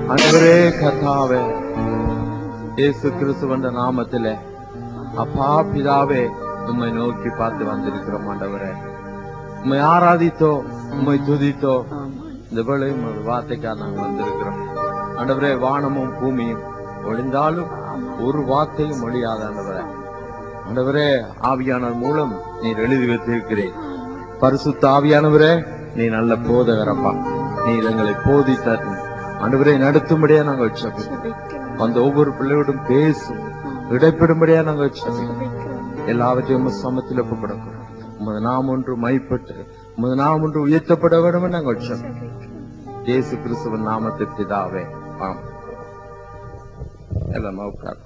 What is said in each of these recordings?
ஆண்டவரே கர்த்தாவே இயேசு கிறிஸ்துவண்ட நாமத்திலே அப்பா பிதாவே உம்மை நோக்கி பார்த்து வந்திருக்கிறோம் ஆண்டவரே உம்மை ஆராதித்தோம் உம்மை துதித்தோம் இந்த வேளையும் ஒரு வார்த்தைக்காக நாங்கள் வந்திருக்கிறோம் ஆண்டவரே வானமும் பூமியும் ஒளிந்தாலும் ஒரு வார்த்தையும் ஒழியாத ஆண்டவரே ஆண்டவரே ஆவியானவர் மூலம் நீர் எழுதி வைத்திருக்கிறேன் பரிசுத்த ஆவியானவரே நீ நல்ல போதகரப்பா நீர் எங்களை போதித்தர் ஆண்டவரே நடத்தும்படியா நாங்கள் செபிக்கிறோம் அந்த ஒவ்வொரு பிள்ளையோடும் பேசும் இடைப்படும்படியா நாங்கள் செபிக்கிறோம் எல்லாவற்றையும் உமது சமத்தில் ஒப்புக்கொடுக்கிறோம் உமது நாம் ஒன்று மைப்பட்டு உமது நாம் ஒன்று உயர்த்தப்பட வேண்டும் என்று நாங்கள் செபிக்கிறோம் இயேசு கிறிஸ்துவின் நாமத்தில் பிதாவே ஆம் எல்லாம் உட்கார்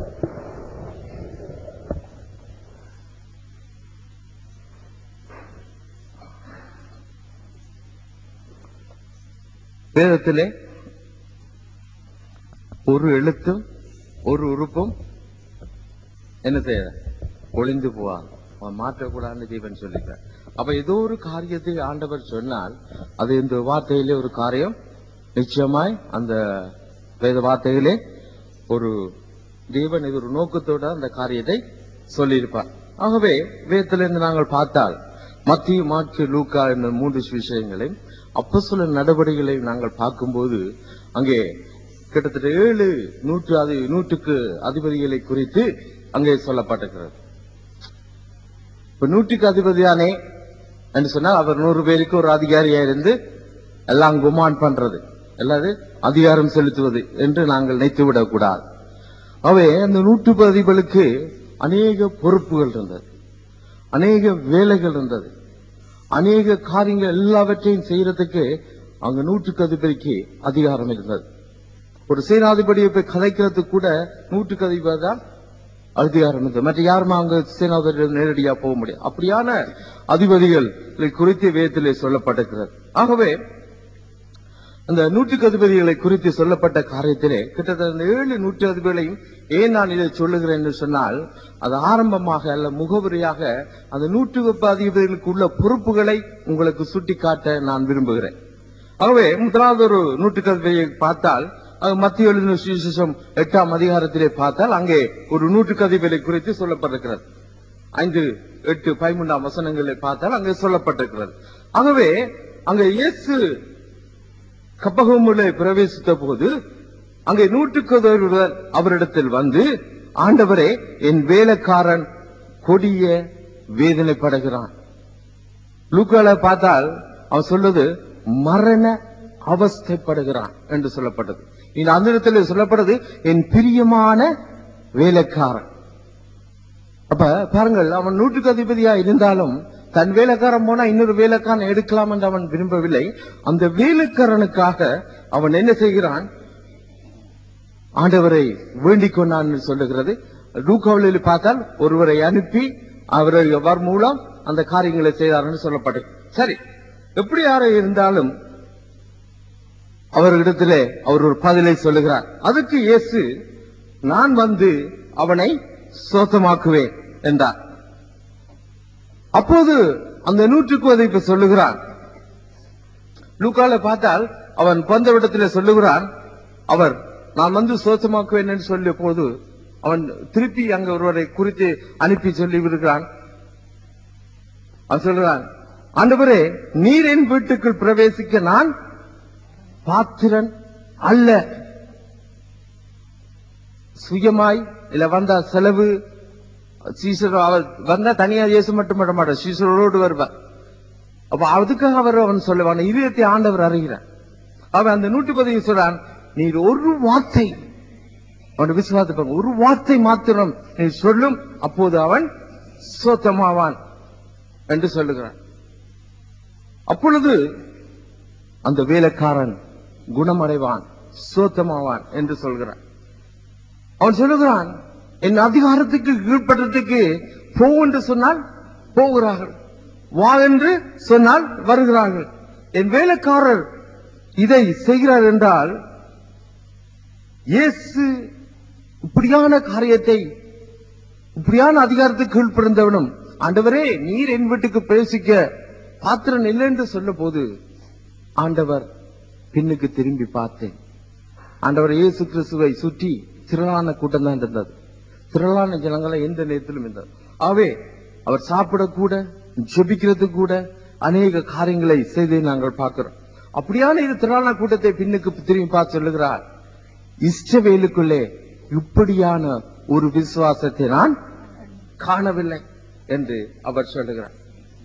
வேதத்திலே ஒரு எழுத்தும் ஒரு உறுப்பும் என்ன செய்ய ஒளிந்து போவாங்க அவன் மாற்றக்கூடாதுன்னு ஜீவன் சொல்லிட்டார் அப்ப ஏதோ ஒரு காரியத்தை ஆண்டவர் சொன்னால் அது இந்த வார்த்தையிலே ஒரு காரியம் நிச்சயமாய் அந்த வேத வார்த்தையிலே ஒரு தேவன் இது ஒரு நோக்கத்தோட அந்த காரியத்தை சொல்லியிருப்பார் ஆகவே வேதத்திலிருந்து நாங்கள் பார்த்தால் மத்திய மாற்று லூக்கா என்ற மூன்று விஷயங்களையும் அப்போ சில நடவடிக்கைகளை நாங்கள் பார்க்கும்போது அங்கே கிட்டத்தட்ட ஏழு நூற்று அதி நூற்றுக்கு அதிபதிகளை குறித்து அங்கே சொல்லப்பட்டிருக்கிறது இப்ப நூற்றுக்கு அதிபதியானே என்று சொன்னால் அவர் நூறு பேருக்கு ஒரு அதிகாரியா இருந்து எல்லாம் குமான் பண்றது அல்லது அதிகாரம் செலுத்துவது என்று நாங்கள் நினைத்து விடக்கூடாது அவை அந்த நூற்று அதிபர்களுக்கு அநேக பொறுப்புகள் இருந்தது அநேக வேலைகள் இருந்தது அநேக காரியங்கள் எல்லாவற்றையும் செய்யறதுக்கு அங்க நூற்றுக்கு அதிபதிக்கு அதிகாரம் இருந்தது ஒரு சேனாதிபதியை போய் கதைக்கிறதுக்கு கூட நூற்றுக்கு அதிபதி தான் அதிகாரம் இருந்தது மற்ற யாருமே அங்க சேனாதிபதி நேரடியா போக முடியும் அப்படியான அதிபதிகள் குறித்து வேதத்திலே சொல்லப்பட்டிருக்கிறது ஆகவே அந்த நூற்றுக்கு அதிபதிகளை குறித்து சொல்லப்பட்ட காரியத்திலே கிட்டத்தட்ட அந்த ஏழு நூற்று அதிபதிகளையும் ஏன் நான் இதை சொல்லுகிறேன் என்று சொன்னால் அது ஆரம்பமாக அல்ல முகவரியாக அந்த நூற்றுக்கு அதிபதிகளுக்கு உள்ள பொறுப்புகளை உங்களுக்கு சுட்டிக்காட்ட நான் விரும்புகிறேன் ஆகவே முதலாவது ஒரு நூற்றுக்கு அதிபதியை பார்த்தால் அது மத்திய எழுதின சுவிசேஷம் எட்டாம் அதிகாரத்திலே பார்த்தால் அங்கே ஒரு நூற்றுக்கு அதிபதிகளை குறித்து சொல்லப்பட்டிருக்கிறது ஐந்து எட்டு பதிமூன்றாம் வசனங்களை பார்த்தால் அங்கே சொல்லப்பட்டிருக்கிறது ஆகவே அங்கே இயேசு கப்பகமுலை பிரவேசித்த போது அங்கே நூற்றுக்கு ஒருவர் அவரிடத்தில் வந்து ஆண்டவரே என் வேலைக்காரன் கொடிய வேதனைப்படுகிறான் லூக்கால பார்த்தால் அவன் சொல்றது மரண அவஸ்தைப்படுகிறான் என்று சொல்லப்பட்டது இந்த அந்த இடத்துல சொல்லப்பட்டது என் பிரியமான வேலைக்காரன் அப்ப பாருங்கள் அவன் நூற்றுக்கு அதிபதியா இருந்தாலும் தன் வேலைக்காரன் போனா இன்னொரு வேலைக்காரன் எடுக்கலாம் என்று அவன் விரும்பவில்லை அந்த வேலைக்காரனுக்காக அவன் என்ன செய்கிறான் ஆண்டவரை வேண்டிக் கொண்டான் என்று சொல்லுகிறது லூக்காவில் பார்த்தால் ஒருவரை அனுப்பி அவரை அவர் மூலம் அந்த காரியங்களை செய்தார் என்று சொல்லப்பட்டது சரி எப்படி யாரை இருந்தாலும் அவர்களிடத்திலே அவர் ஒரு பதிலை சொல்லுகிறார் அதுக்கு இயேசு நான் வந்து அவனை சோத்தமாக்குவேன் என்றார் அப்போது அந்த நூற்றுக்கு அதை சொல்லுகிறான் லூக்கால பார்த்தால் அவன் பந்த விடத்திலே சொல்லுகிறான் அவர் நான் வந்து சோசமாக்குவேன் என்று சொல்லிய போது அவன் திருப்பி அங்க ஒருவரை குறித்து அனுப்பி சொல்லி விடுகிறான் அவன் சொல்லுகிறான் ஆண்டவரே நீர் என் வீட்டுக்குள் பிரவேசிக்க நான் பாத்திரன் அல்ல சுயமாய் இல்ல வந்தா செலவு சீசர் அவர் வந்தா தனியா இயேசு மட்டும் விட மாட்டார் சீசரோடு வருவார் அப்ப அதுக்காக அவர் அவன் சொல்லுவான் இதயத்தை ஆண்டவர் அறிகிறார் அவன் அந்த நூற்றி பதிவு சொல்றான் நீர் ஒரு வார்த்தை அவன் விசுவாசப்பாங்க ஒரு வார்த்தை மாத்திரம் நீ சொல்லும் அப்போது அவன் சோத்தமாவான் என்று சொல்லுகிறான் அப்பொழுது அந்த வேலைக்காரன் குணமடைவான் சோத்தமாவான் என்று சொல்கிறான் அவன் சொல்லுகிறான் என் அதிகாரத்துக்கு கீழ்ப்பட்டதுக்கு போ என்று சொன்னால் போகிறார்கள் வா என்று சொன்னால் வருகிறார்கள் என் வேலைக்காரர் இதை செய்கிறார் என்றால் இயேசு இப்படியான காரியத்தை இப்படியான அதிகாரத்துக்கு கீழ்ப்பிருந்தவனும் ஆண்டவரே நீர் என் வீட்டுக்கு பிரவேசிக்க பாத்திரன் இல்லை என்று சொல்ல போது ஆண்டவர் பின்னுக்கு திரும்பி பார்த்தேன் ஆண்டவர் இயேசு கிறிஸ்துவை சுற்றி திரளான கூட்டம் தான் இருந்தது திரளான ஜனங்களை எந்த நேரத்திலும் இருந்தது ஆகவே அவர் சாப்பிடக்கூட ஜெபிக்கிறது கூட அநேக காரியங்களை செய்து நாங்கள் பார்க்கிறோம் அப்படியான இது திரளான கூட்டத்தை பின்னுக்கு திரும்பி பார்த்து சொல்லுகிறார் இஷ்டவேலுக்குள்ளே இப்படியான ஒரு விசுவாசத்தை நான் காணவில்லை என்று அவர் சொல்லுகிறார்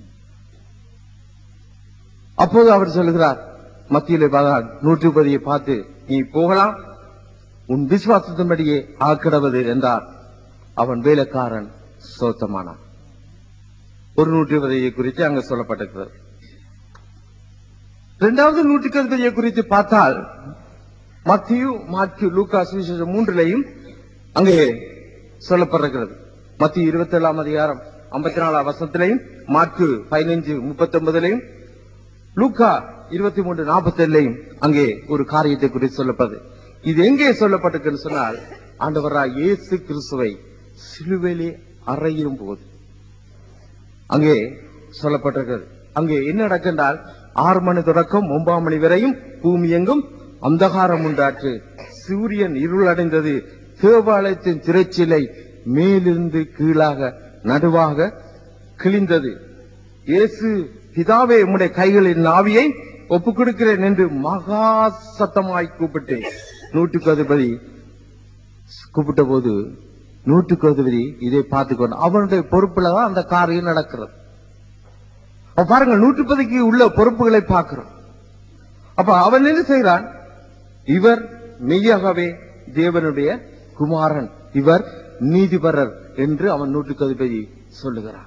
அப்போது அவர் சொல்லுகிறார் மத்தியிலே பார்த்தால் நூற்றி பதியை பார்த்து நீ போகலாம் உன் விசுவாசத்தின்படியே ஆக்கிடவது என்றார் அவன் வேலைக்காரன் சோத்தமானான் ஒரு நூற்றி பதியை குறித்து அங்க சொல்லப்பட்டிருக்கிறது இரண்டாவது நூற்றுக்கு பதியை குறித்து பார்த்தால் மத்தியு மாற்கு லூக்கா சுவிசேஷம் மூன்றிலையும் அங்கே சொல்லப்படுகிறது மத்திய இருபத்தி ஏழாம் அதிகாரம் ஐம்பத்தி நாலாம் வசத்திலையும் மாற்கு பதினைஞ்சு முப்பத்தி ஒன்பதுலையும் லூக்கா இருபத்தி மூன்று நாற்பத்தி ஏழுலையும் அங்கே ஒரு காரியத்தை குறித்து சொல்லப்படுது இது எங்கே சொல்லப்பட்டிருக்குன்னு சொன்னால் ஆண்டவராய் இயேசு கிறிஸ்துவை சிலுவையிலே அறையும் போது அங்கே சொல்லப்பட்டிருக்கிறது அங்கே என்ன நடக்கின்றால் ஆறு மணி தொடக்கம் ஒன்பதாம் மணி வரையும் பூமி எங்கும் அந்தகாரம் உண்டாற்று சூரியன் இருளடைந்தது தேவாலயத்தின் திரைச்சிலை மேலிருந்து கீழாக நடுவாக கிழிந்தது இயேசு பிதாவே உம்முடைய கைகளின் ஆவியை ஒப்புக் கொடுக்கிறேன் என்று மகா சத்தமாய் கூப்பிட்டு நூற்றுக்கு அதிபதி கூப்பிட்ட போது நூற்றுக்கு அதிபதி இதை பார்த்துக்கொண்டு அவனுடைய பொறுப்புல தான் அந்த காரியம் நடக்கிறது அப்ப பாருங்க நூற்றுப்பதிக்கு உள்ள பொறுப்புகளை பார்க்கிறோம் அப்ப அவன் என்ன செய்கிறான் இவர் மெய்யாகவே தேவனுடைய குமாரன் இவர் நீதிபரர் என்று அவன் நூற்றுக்கு அதிபதி சொல்லுகிறான்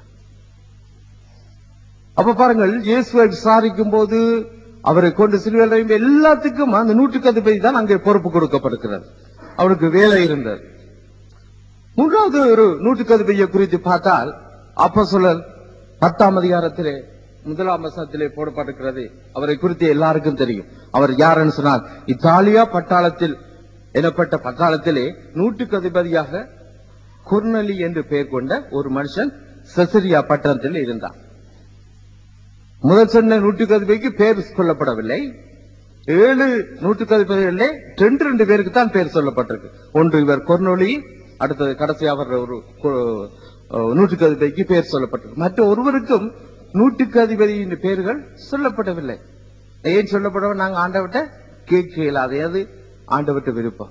அப்ப பாருங்கள் இயேசுவை விசாரிக்கும் போது அவரை கொண்டு சிலுவையில் எல்லாத்துக்கும் அந்த நூற்றுக்கு அதிபதி தான் அங்கே பொறுப்பு கொடுக்கப்படுகிறது அவனுக்கு வேலை இருந்தது மூன்றாவது ஒரு நூற்றுக்கு அதிபதியை குறித்து பார்த்தால் அப்ப பத்தாம் அதிகாரத்திலே முதலாம் வசனத்திலே போடப்பட்டிருக்கிறது அவரை குறித்து எல்லாருக்கும் தெரியும் அவர் யாருன்னு சொன்னால் இத்தாலியா பட்டாளத்தில் எனப்பட்ட பட்டாளத்திலே நூற்றுக்கு அதிபதியாக குர்னலி என்று பெயர் கொண்ட ஒரு மனுஷன் செசரியா பட்டணத்தில் இருந்தார் முதல் சொன்ன நூற்றுக்கு அதிபதிக்கு பேர் சொல்லப்படவில்லை ஏழு நூற்றுக்கு அதிபதிகளிலே ரெண்டு ரெண்டு பேருக்கு தான் பேர் சொல்லப்பட்டிருக்கு ஒன்று இவர் கொர்னொலி அடுத்தது கடைசியாக அவர் ஒரு கு- அஹ் நூற்றுக்கு அதிபதிக்கு பேர் சொல்லப்பட்டிருக்கு மற்ற ஒருவருக்கும் நூற்றுக்கு அதிபதியின் பேர்கள் சொல்லப்படவில்லை ஏன் சொல்லப்படவும் நாங்க ஆண்டவட்ட கேட்க இயலாது அது ஆண்டவட்ட விருப்பம்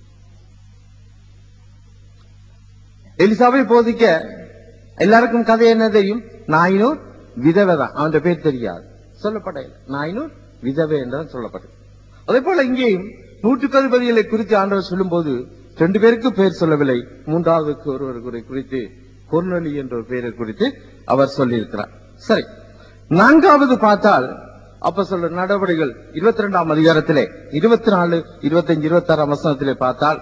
எலிசாவை போதிக்க எல்லாருக்கும் கதை என்ன தெரியும் நாயினூர் விதவை தான் அவன் பேர் தெரியாது சொல்லப்படவில்லை நாயினூர் விதவை என்றுதான் சொல்லப்பட்டது அதே போல இங்கேயும் நூற்றுக்கு அதிபதிகளை குறித்து ஆண்டவர் சொல்லும்போது ரெண்டு பேருக்கு பேர் சொல்லவில்லை மூன்றாவதுக்கு ஒருவர் குறித்து கொர்னலி என்ற ஒரு பெயரை குறித்து அவர் சொல்லியிருக்கிறார் சரி நான்காவது பார்த்தால் அப்ப சொல்ற நடவடிக்கைகள் இருபத்தி ரெண்டாம் அதிகாரத்திலே இருபத்தி நாலு இருபத்தஞ்சு இருபத்தி ஆறாம் வசனத்திலே பார்த்தால்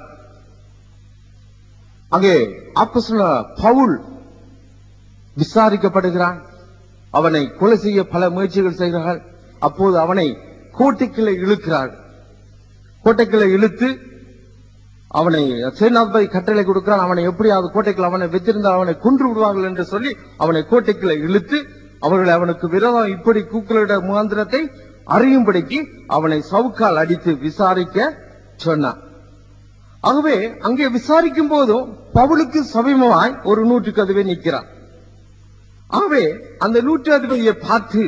அங்கே அப்ப சொல்ல பவுல் விசாரிக்கப்படுகிறான் அவனை கொலை செய்ய பல முயற்சிகள் செய்கிறார்கள் அப்போது அவனை கோட்டைக்குள்ளே இழுக்கிறார்கள் கோட்டைக்குள்ளே இழுத்து அவனை சேனாதிபதி கட்டளை கொடுக்கிறான் அவனை எப்படியாவது கோட்டைக்குள்ள அவனை வைத்திருந்தால் அவனை கொன்று விடுவார்கள் என்று சொல்லி அவனை கோட்டைக்குள்ள இழுத்து அவர்கள் அவனுக்கு விரோதம் இப்படி கூக்குளிட முகாந்திரத்தை அறியும்படிக்கு அவனை சவுக்கால் அடித்து விசாரிக்க சொன்னான் ஆகவே அங்கே விசாரிக்கும் போதும் பவுலுக்கு சமீபமாய் ஒரு நூற்றுக்கு அதுவே நிற்கிறான் ஆகவே அந்த நூற்று அதிபதியை பார்த்து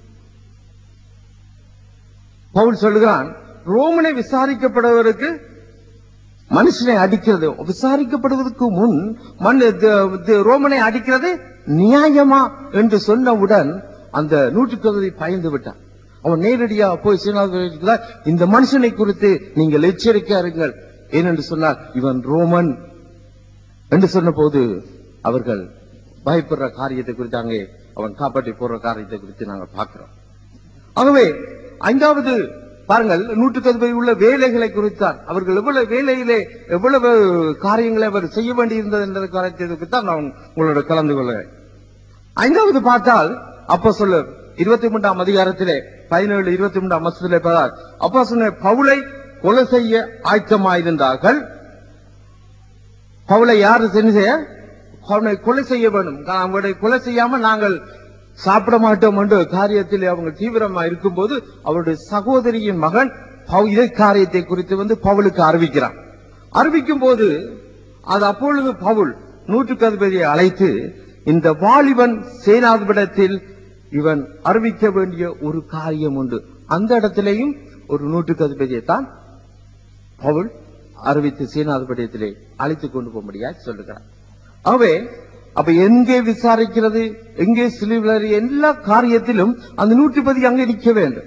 பவுல் சொல்லுகிறான் ரோமனை விசாரிக்கப்படுவதற்கு மனுஷனை அடிக்கிறது விசாரிக்கப்படுவதற்கு முன் மண் த- த- ரோமனை அடிக்கிறது நியாயமா என்று சொன்னவுடன் அந்த நூற்றுக்கதை பயந்து விட்டான் அவன் நேரடியா போய் சீனாதிபதிக்கு இந்த மனுஷனை குறித்து நீங்கள் எச்சரிக்கையா இருங்கள் ஏனென்று சொன்னால் இவன் ரோமன் என்று சொன்னபோது அவர்கள் பயப்படுற காரியத்தை குறித்து அங்கே அவன் காப்பாற்றி போற காரியத்தை குறித்து நாங்கள் பார்க்கிறோம் ஆகவே ஐந்தாவது பாருங்கள் நூற்றுக்கு அதிபதி உள்ள வேலைகளை குறித்தான் அவர்கள் எவ்வளவு வேலையிலே எவ்வளவு காரியங்களை அவர் செய்ய வேண்டியிருந்தது என்ற காரியத்தை குறித்தான் நான் உங்களோட கலந்து கொள்கிறேன் ஐந்தாவது பார்த்தால் அப்போ சொல்லு இருபத்தி மூன்றாம் அதிகாரத்திலே பதினேழு இருபத்தி மூன்றாம் வருஷத்திலே பார்த்தால் அப்போ சொன்ன பவுலை கொலை செய்ய ஆயத்தமாயிருந்தார்கள் பவுலை யாரு செஞ்சு செய்ய அவனை கொலை செய்ய வேண்டும் அவனை கொலை செய்யாம நாங்கள் சாப்பிட மாட்டோம் என்ற காரியத்தில் அவங்க தீவிரமா இருக்கும்போது அவருடைய சகோதரியின் மகன் பவு- இதே காரியத்தை குறித்து வந்து பவுலுக்கு அறிவிக்கிறான் அறிவிக்கும் போது அது அப்பொழுது பவுல் நூற்றுக்கு அதிபதியை அழைத்து இந்த வாலிபன் சேனாதிபடத்தில் இவன் அறிவிக்க வேண்டிய ஒரு காரியம் உண்டு அந்த இடத்திலேயும் ஒரு நூற்றுக்கு அதிபதியை தான் பவுல் அறிவித்து சேனாதிபதியத்திலே அழைத்துக் கொண்டு போகும்படியா சொல்லுகிறார் ஆகவே அப்ப எங்கே விசாரிக்கிறது எங்கே சிலுவிலறி எல்லா காரியத்திலும் அந்த நூற்றுப்பதி அங்கே நிற்க வேண்டும்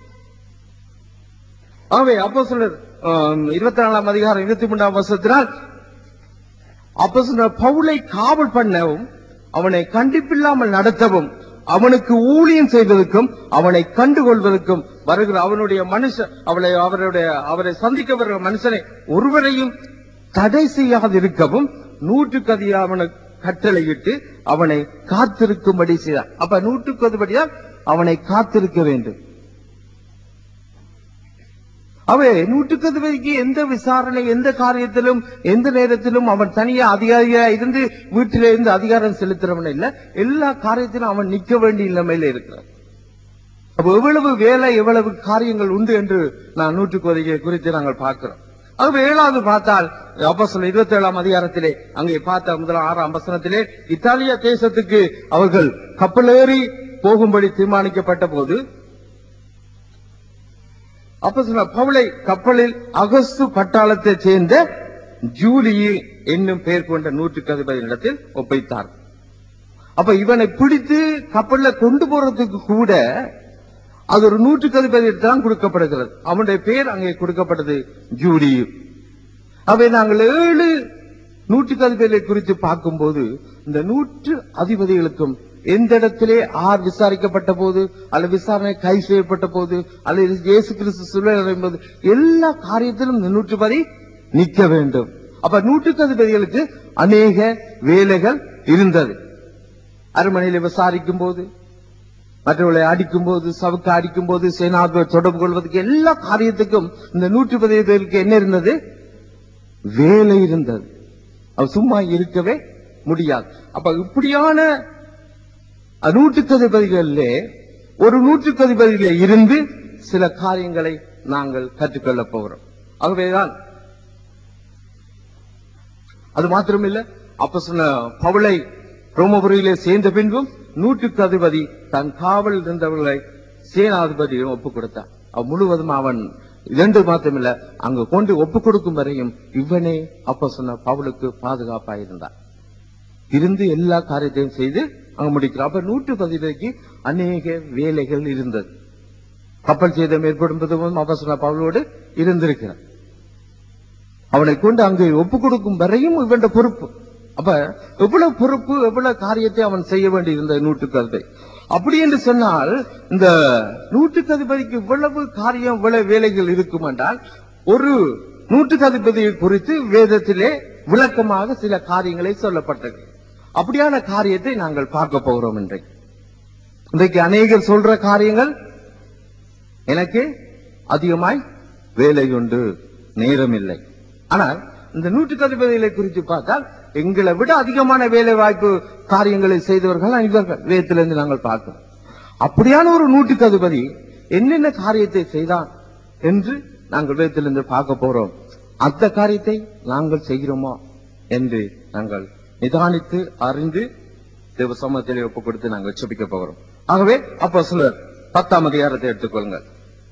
ஆகவே அப்போ சொல்றது இருபத்தி நாலாம் அதிகாரம் இருபத்தி மூன்றாம் வருஷத்தினால் அப்போ பவுலை காவல் பண்ணவும் அவனை கண்டிப்பில்லாமல் நடத்தவும் அவனுக்கு ஊழியம் செய்வதற்கும் அவனை கண்டுகொள்வதற்கும் வருகிற அவனுடைய மனுஷன் அவளை அவருடைய அவரை சந்திக்க வருகிற மனுஷனை ஒருவரையும் தடை செய்யாதிருக்கவும் நூற்றுக்கு அதிகமான கட்டளையிட்டு அவனை காத்திருக்கும்படி செய்தார் அப்ப நூற்றுக்கு அதிபடியால் அவனை காத்திருக்க வேண்டும் அவை நூற்றுக்கு அதிபதிக்கு எந்த விசாரணை எந்த காரியத்திலும் எந்த நேரத்திலும் அவன் தனியா அதிகாரியா இருந்து வீட்டிலே இருந்து அதிகாரம் செலுத்துறவன் இல்ல எல்லா காரியத்திலும் அவன் நிக்க வேண்டிய நிலைமையில இருக்கிறான் அப்ப எவ்வளவு வேலை எவ்வளவு காரியங்கள் உண்டு என்று நான் நூற்றுக்கு அதிக குறித்து நாங்கள் பார்க்கிறோம் ஆகவே ஏழாவது பார்த்தால் அப்போஸ்தலர் இருபத்தி ஏழாம் அதிகாரத்திலே அங்கே பார்த்த முதல் ஆறாம் வசனத்திலே இத்தாலிய தேசத்துக்கு அவர்கள் கப்பலேறி போகும்படி தீர்மானிக்கப்பட்ட போது அப்ப சொன்ன பவுலை கப்பலில் அகஸ்து பட்டாளத்தைச் சேர்ந்த ஜூலியி என்னும் பெயர் கொண்ட நூற்றுக்கு அதிபதி இடத்தில் ஒப்பைத்தார் அப்ப இவனை பிடித்து கப்பல்ல கொண்டு போறதுக்கு கூட அது ஒரு நூற்றுக்கு அதிபதி தான் கொடுக்கப்படுகிறது அவனுடைய பேர் அங்கே கொடுக்கப்பட்டது ஜூலியு அவை நாங்கள் ஏழு நூற்றுக்கு அதிபதிகளை குறித்து பார்க்கும்போது இந்த நூற்று அதிபதிகளுக்கும் எந்த இடத்திலே ஆர் விசாரிக்கப்பட்ட போது அல்லது விசாரணை கை செய்யப்பட்ட போது அல்லது இயேசு கிறிஸ்து சொல்லும் போது எல்லா காரியத்திலும் இந்த நூற்றுப்பதி நிற்க வேண்டும் அப்ப நூற்றுக்கு அதிபதிகளுக்கு அநேக வேலைகள் இருந்தது அரண்மனையில விசாரிக்கும் போது மற்றவர்களை அடிக்கும் போது சவுக்க அடிக்கும் போது சேனாதிபதி தொடர்பு கொள்வதற்கு எல்லா காரியத்துக்கும் இந்த நூற்று பதினேழுக்கு என்ன இருந்தது வேலை இருந்தது அவர் சும்மா இருக்கவே முடியாது அப்ப இப்படியான நூற்றுக்கு அதிபதிகளிலே ஒரு நூற்றுக்கு அதிபதியிலே இருந்து சில காரியங்களை நாங்கள் கற்றுக்கொள்ளப் போகிறோம் ஆகவேதான் அது மாத்திரமில்ல அப்ப சொன்ன பவுளை ரோமபுரியிலே சேர்ந்த பின்பும் நூற்றுக்கு அதிபதி தன் காவல் இருந்தவர்களை சேனாதிபதியிடம் ஒப்புக் கொடுத்தான் அவன் முழுவதும் அவன் இரண்டு மாத்திரமில்ல அங்கு கொண்டு ஒப்புக் கொடுக்கும் வரையும் இவனே அப்ப சொன்ன பவுலுக்கு பாதுகாப்பாயிருந்தான் இருந்து எல்லா காரியத்தையும் செய்து அங்க முடிக்கிறான் அப்ப நூற்று பதிவைக்கு அநேக வேலைகள் இருந்தது கப்பல் சேதம் ஏற்படும் போதும் அப்ப சொன்ன பவுலோடு இருந்திருக்கிறான் அவனை கொண்டு அங்கு ஒப்பு கொடுக்கும் வரையும் இவன் பொறுப்பு அப்ப எவ்வளவு பொறுப்பு எவ்வளவு காரியத்தை அவன் செய்ய வேண்டி இருந்த நூற்றுக்கருத்தை அப்படி என்று சொன்னால் இந்த நூற்றுக்கதிபதிக்கு இவ்வளவு காரியம் இவ்வளவு வேலைகள் இருக்கும் என்றால் ஒரு நூற்றுக்கதிபதியை குறித்து வேதத்திலே விளக்கமாக சில காரியங்களை சொல்லப்பட்டது அப்படியான காரியத்தை நாங்கள் பார்க்க போகிறோம் இன்றைக்கு இன்றைக்கு அநேகர் சொல்ற காரியங்கள் எனக்கு அதிகமாய் வேலை உண்டு நேரம் இல்லை ஆனால் இந்த நூற்றுக்கு அதிபதிகளை குறித்து பார்த்தால் எங்களை விட அதிகமான வேலை வாய்ப்பு காரியங்களை செய்தவர்கள் இவர்கள் வேதத்திலிருந்து நாங்கள் பார்க்கிறோம் அப்படியான ஒரு நூற்றுக்கு அதிபதி என்னென்ன காரியத்தை செய்தான் என்று நாங்கள் வேதத்திலிருந்து பார்க்க போறோம் அந்த காரியத்தை நாங்கள் செய்கிறோமா என்று நாங்கள் நிதானித்து அறிந்து தேவ சமூகத்திலே ஒப்புக் கொடுத்து நாங்கள் செபிக்க போகிறோம் ஆகவே அப்போ சிலர் பத்தாம் அதிகாரத்தை எடுத்துக்கொள்ளுங்கள்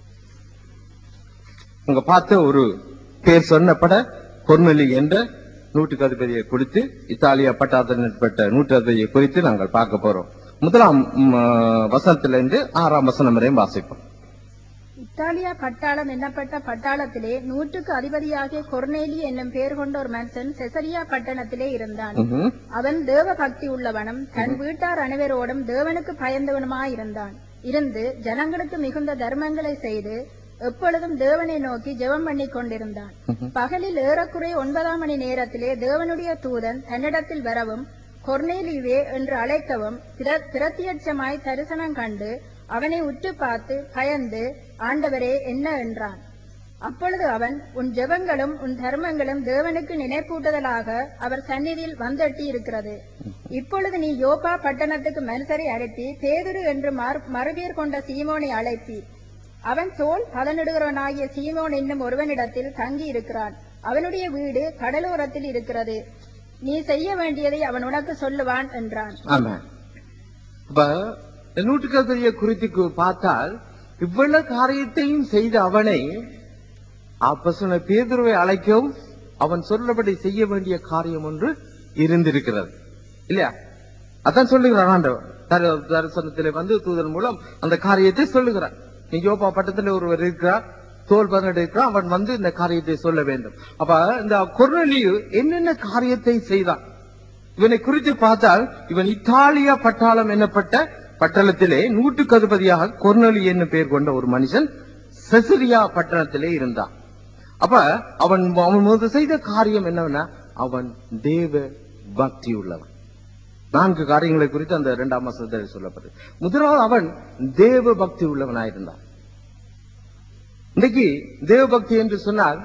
உங்க பார்த்த ஒரு பேர் சொன்னப்பட பொர்னலி என்ற நூற்றுக்கு அதிபதியை குறித்து இத்தாலிய பட்டாளத்திற்பட்ட நூற்று அதிபதியை குறித்து நாங்கள் பார்க்க போறோம் முதலாம் ம், வசனத்திலிருந்து ஆறாம் வசனம் வரையும் வாசிப்போம் இத்தாலியா பட்டாளம் என்னப்பட்ட பட்டாளத்திலே நூற்றுக்கு அதிபதியாகிய கொர்னேலி என்னும் பெயர் கொண்ட ஒரு மனுஷன் செசரியா பட்டணத்திலே இருந்தான் ம்ஹும். அவன் தேவ பக்தி உள்ளவனும் தன் வீட்டார் அனைவரோடும் தேவனுக்கு பயந்தவனுமாயிருந்தான் இருந்து ஜனங்களுக்கு மிகுந்த தர்மங்களை செய்து எப்பொழுதும் தேவனை நோக்கி ஜெபம் பண்ணிக் கொண்டிருந்தான் பகலில் ஏறக்குறைய ஒன்பதாம் மணி நேரத்திலே தேவனுடைய தூதன் தன்னிடத்தில் வரவும் கொர்னேலியுவே என்று அழைக்கவும் பிர- பிரத்யட்சமாய் தரிசனம் கண்டு அவனை உற்று பார்த்து பயந்து ஆண்டவரே என்ன என்றான் அப்பொழுது அவன் உன் ஜெபங்களும் உன் தர்மங்களும் தேவனுக்கு நினைப்பூட்டுதலாக அவர் சந்நிதியில் வந்தட்டி இருக்கிறது இப்பொழுது நீ யோப்பா பட்டணத்துக்கு மனுஷரை அனுப்பி பேதுரு என்று மறு- மறுபேர் கொண்ட சீமோனை அழைப்பி அவன் தோல் பதனிடுகிறவனாகிய சீமோன் என்னும் ஒருவனிடத்தில் தங்கி இருக்கிறான் அவனுடைய வீடு கடலோரத்தில் இருக்கிறது நீ செய்ய வேண்டியதை அவன் உனக்கு சொல்லுவான் என்றான் ஆமா அப்ப நூற்றுக்கதிரிய குறித்து கு- பார்த்தால் இவ்வளவு காரியத்தையும் செய்த அவனை அப்ப சொன்ன பேதுருவை அழைக்கவும் அவன் சொல்லபடி செய்ய வேண்டிய காரியம் ஒன்று இருந்திருக்கிறது இல்லையா அதான் சொல்லுகிறான் ஆண்டவர் தர- தரிசனத்திலே வந்து தூதன் மூலம் அந்த காரியத்தை சொல்லுகிறான் நீ யோபா பட்டத்தில் ஒருவர் இருக்கிறார் தோல் பங்கெடு இருக்கிறான் அவன் வந்து இந்த காரியத்தை சொல்ல வேண்டும் அப்ப இந்த கொர்நேலியு என்னென்ன காரியத்தை செய்தான் இவனை குறித்து பார்த்தால் இவன் இத்தாலியா பட்டாளம் என்னப்பட்ட பட்டணத்திலே நூற்றுக்கு அதிபதியாக கொர்னலி என்னும் பெயர் கொண்ட ஒரு மனுஷன் செசரியா பட்டணத்திலே இருந்தான் அப்ப அவன் அவன் முதல் செய்த காரியம் என்னவென்னா அவன் தேவ பக்தி உள்ளவன் நான்கு காரியங்களை குறித்து அந்த இரண்டாம் வசனத்தில் சொல்லப்பட்டது முதலாவது அவன் தேவ பக்தி உள்ளவனாயிருந்தான் இன்னைக்கு தேவ பக்தி என்று சொன்னால்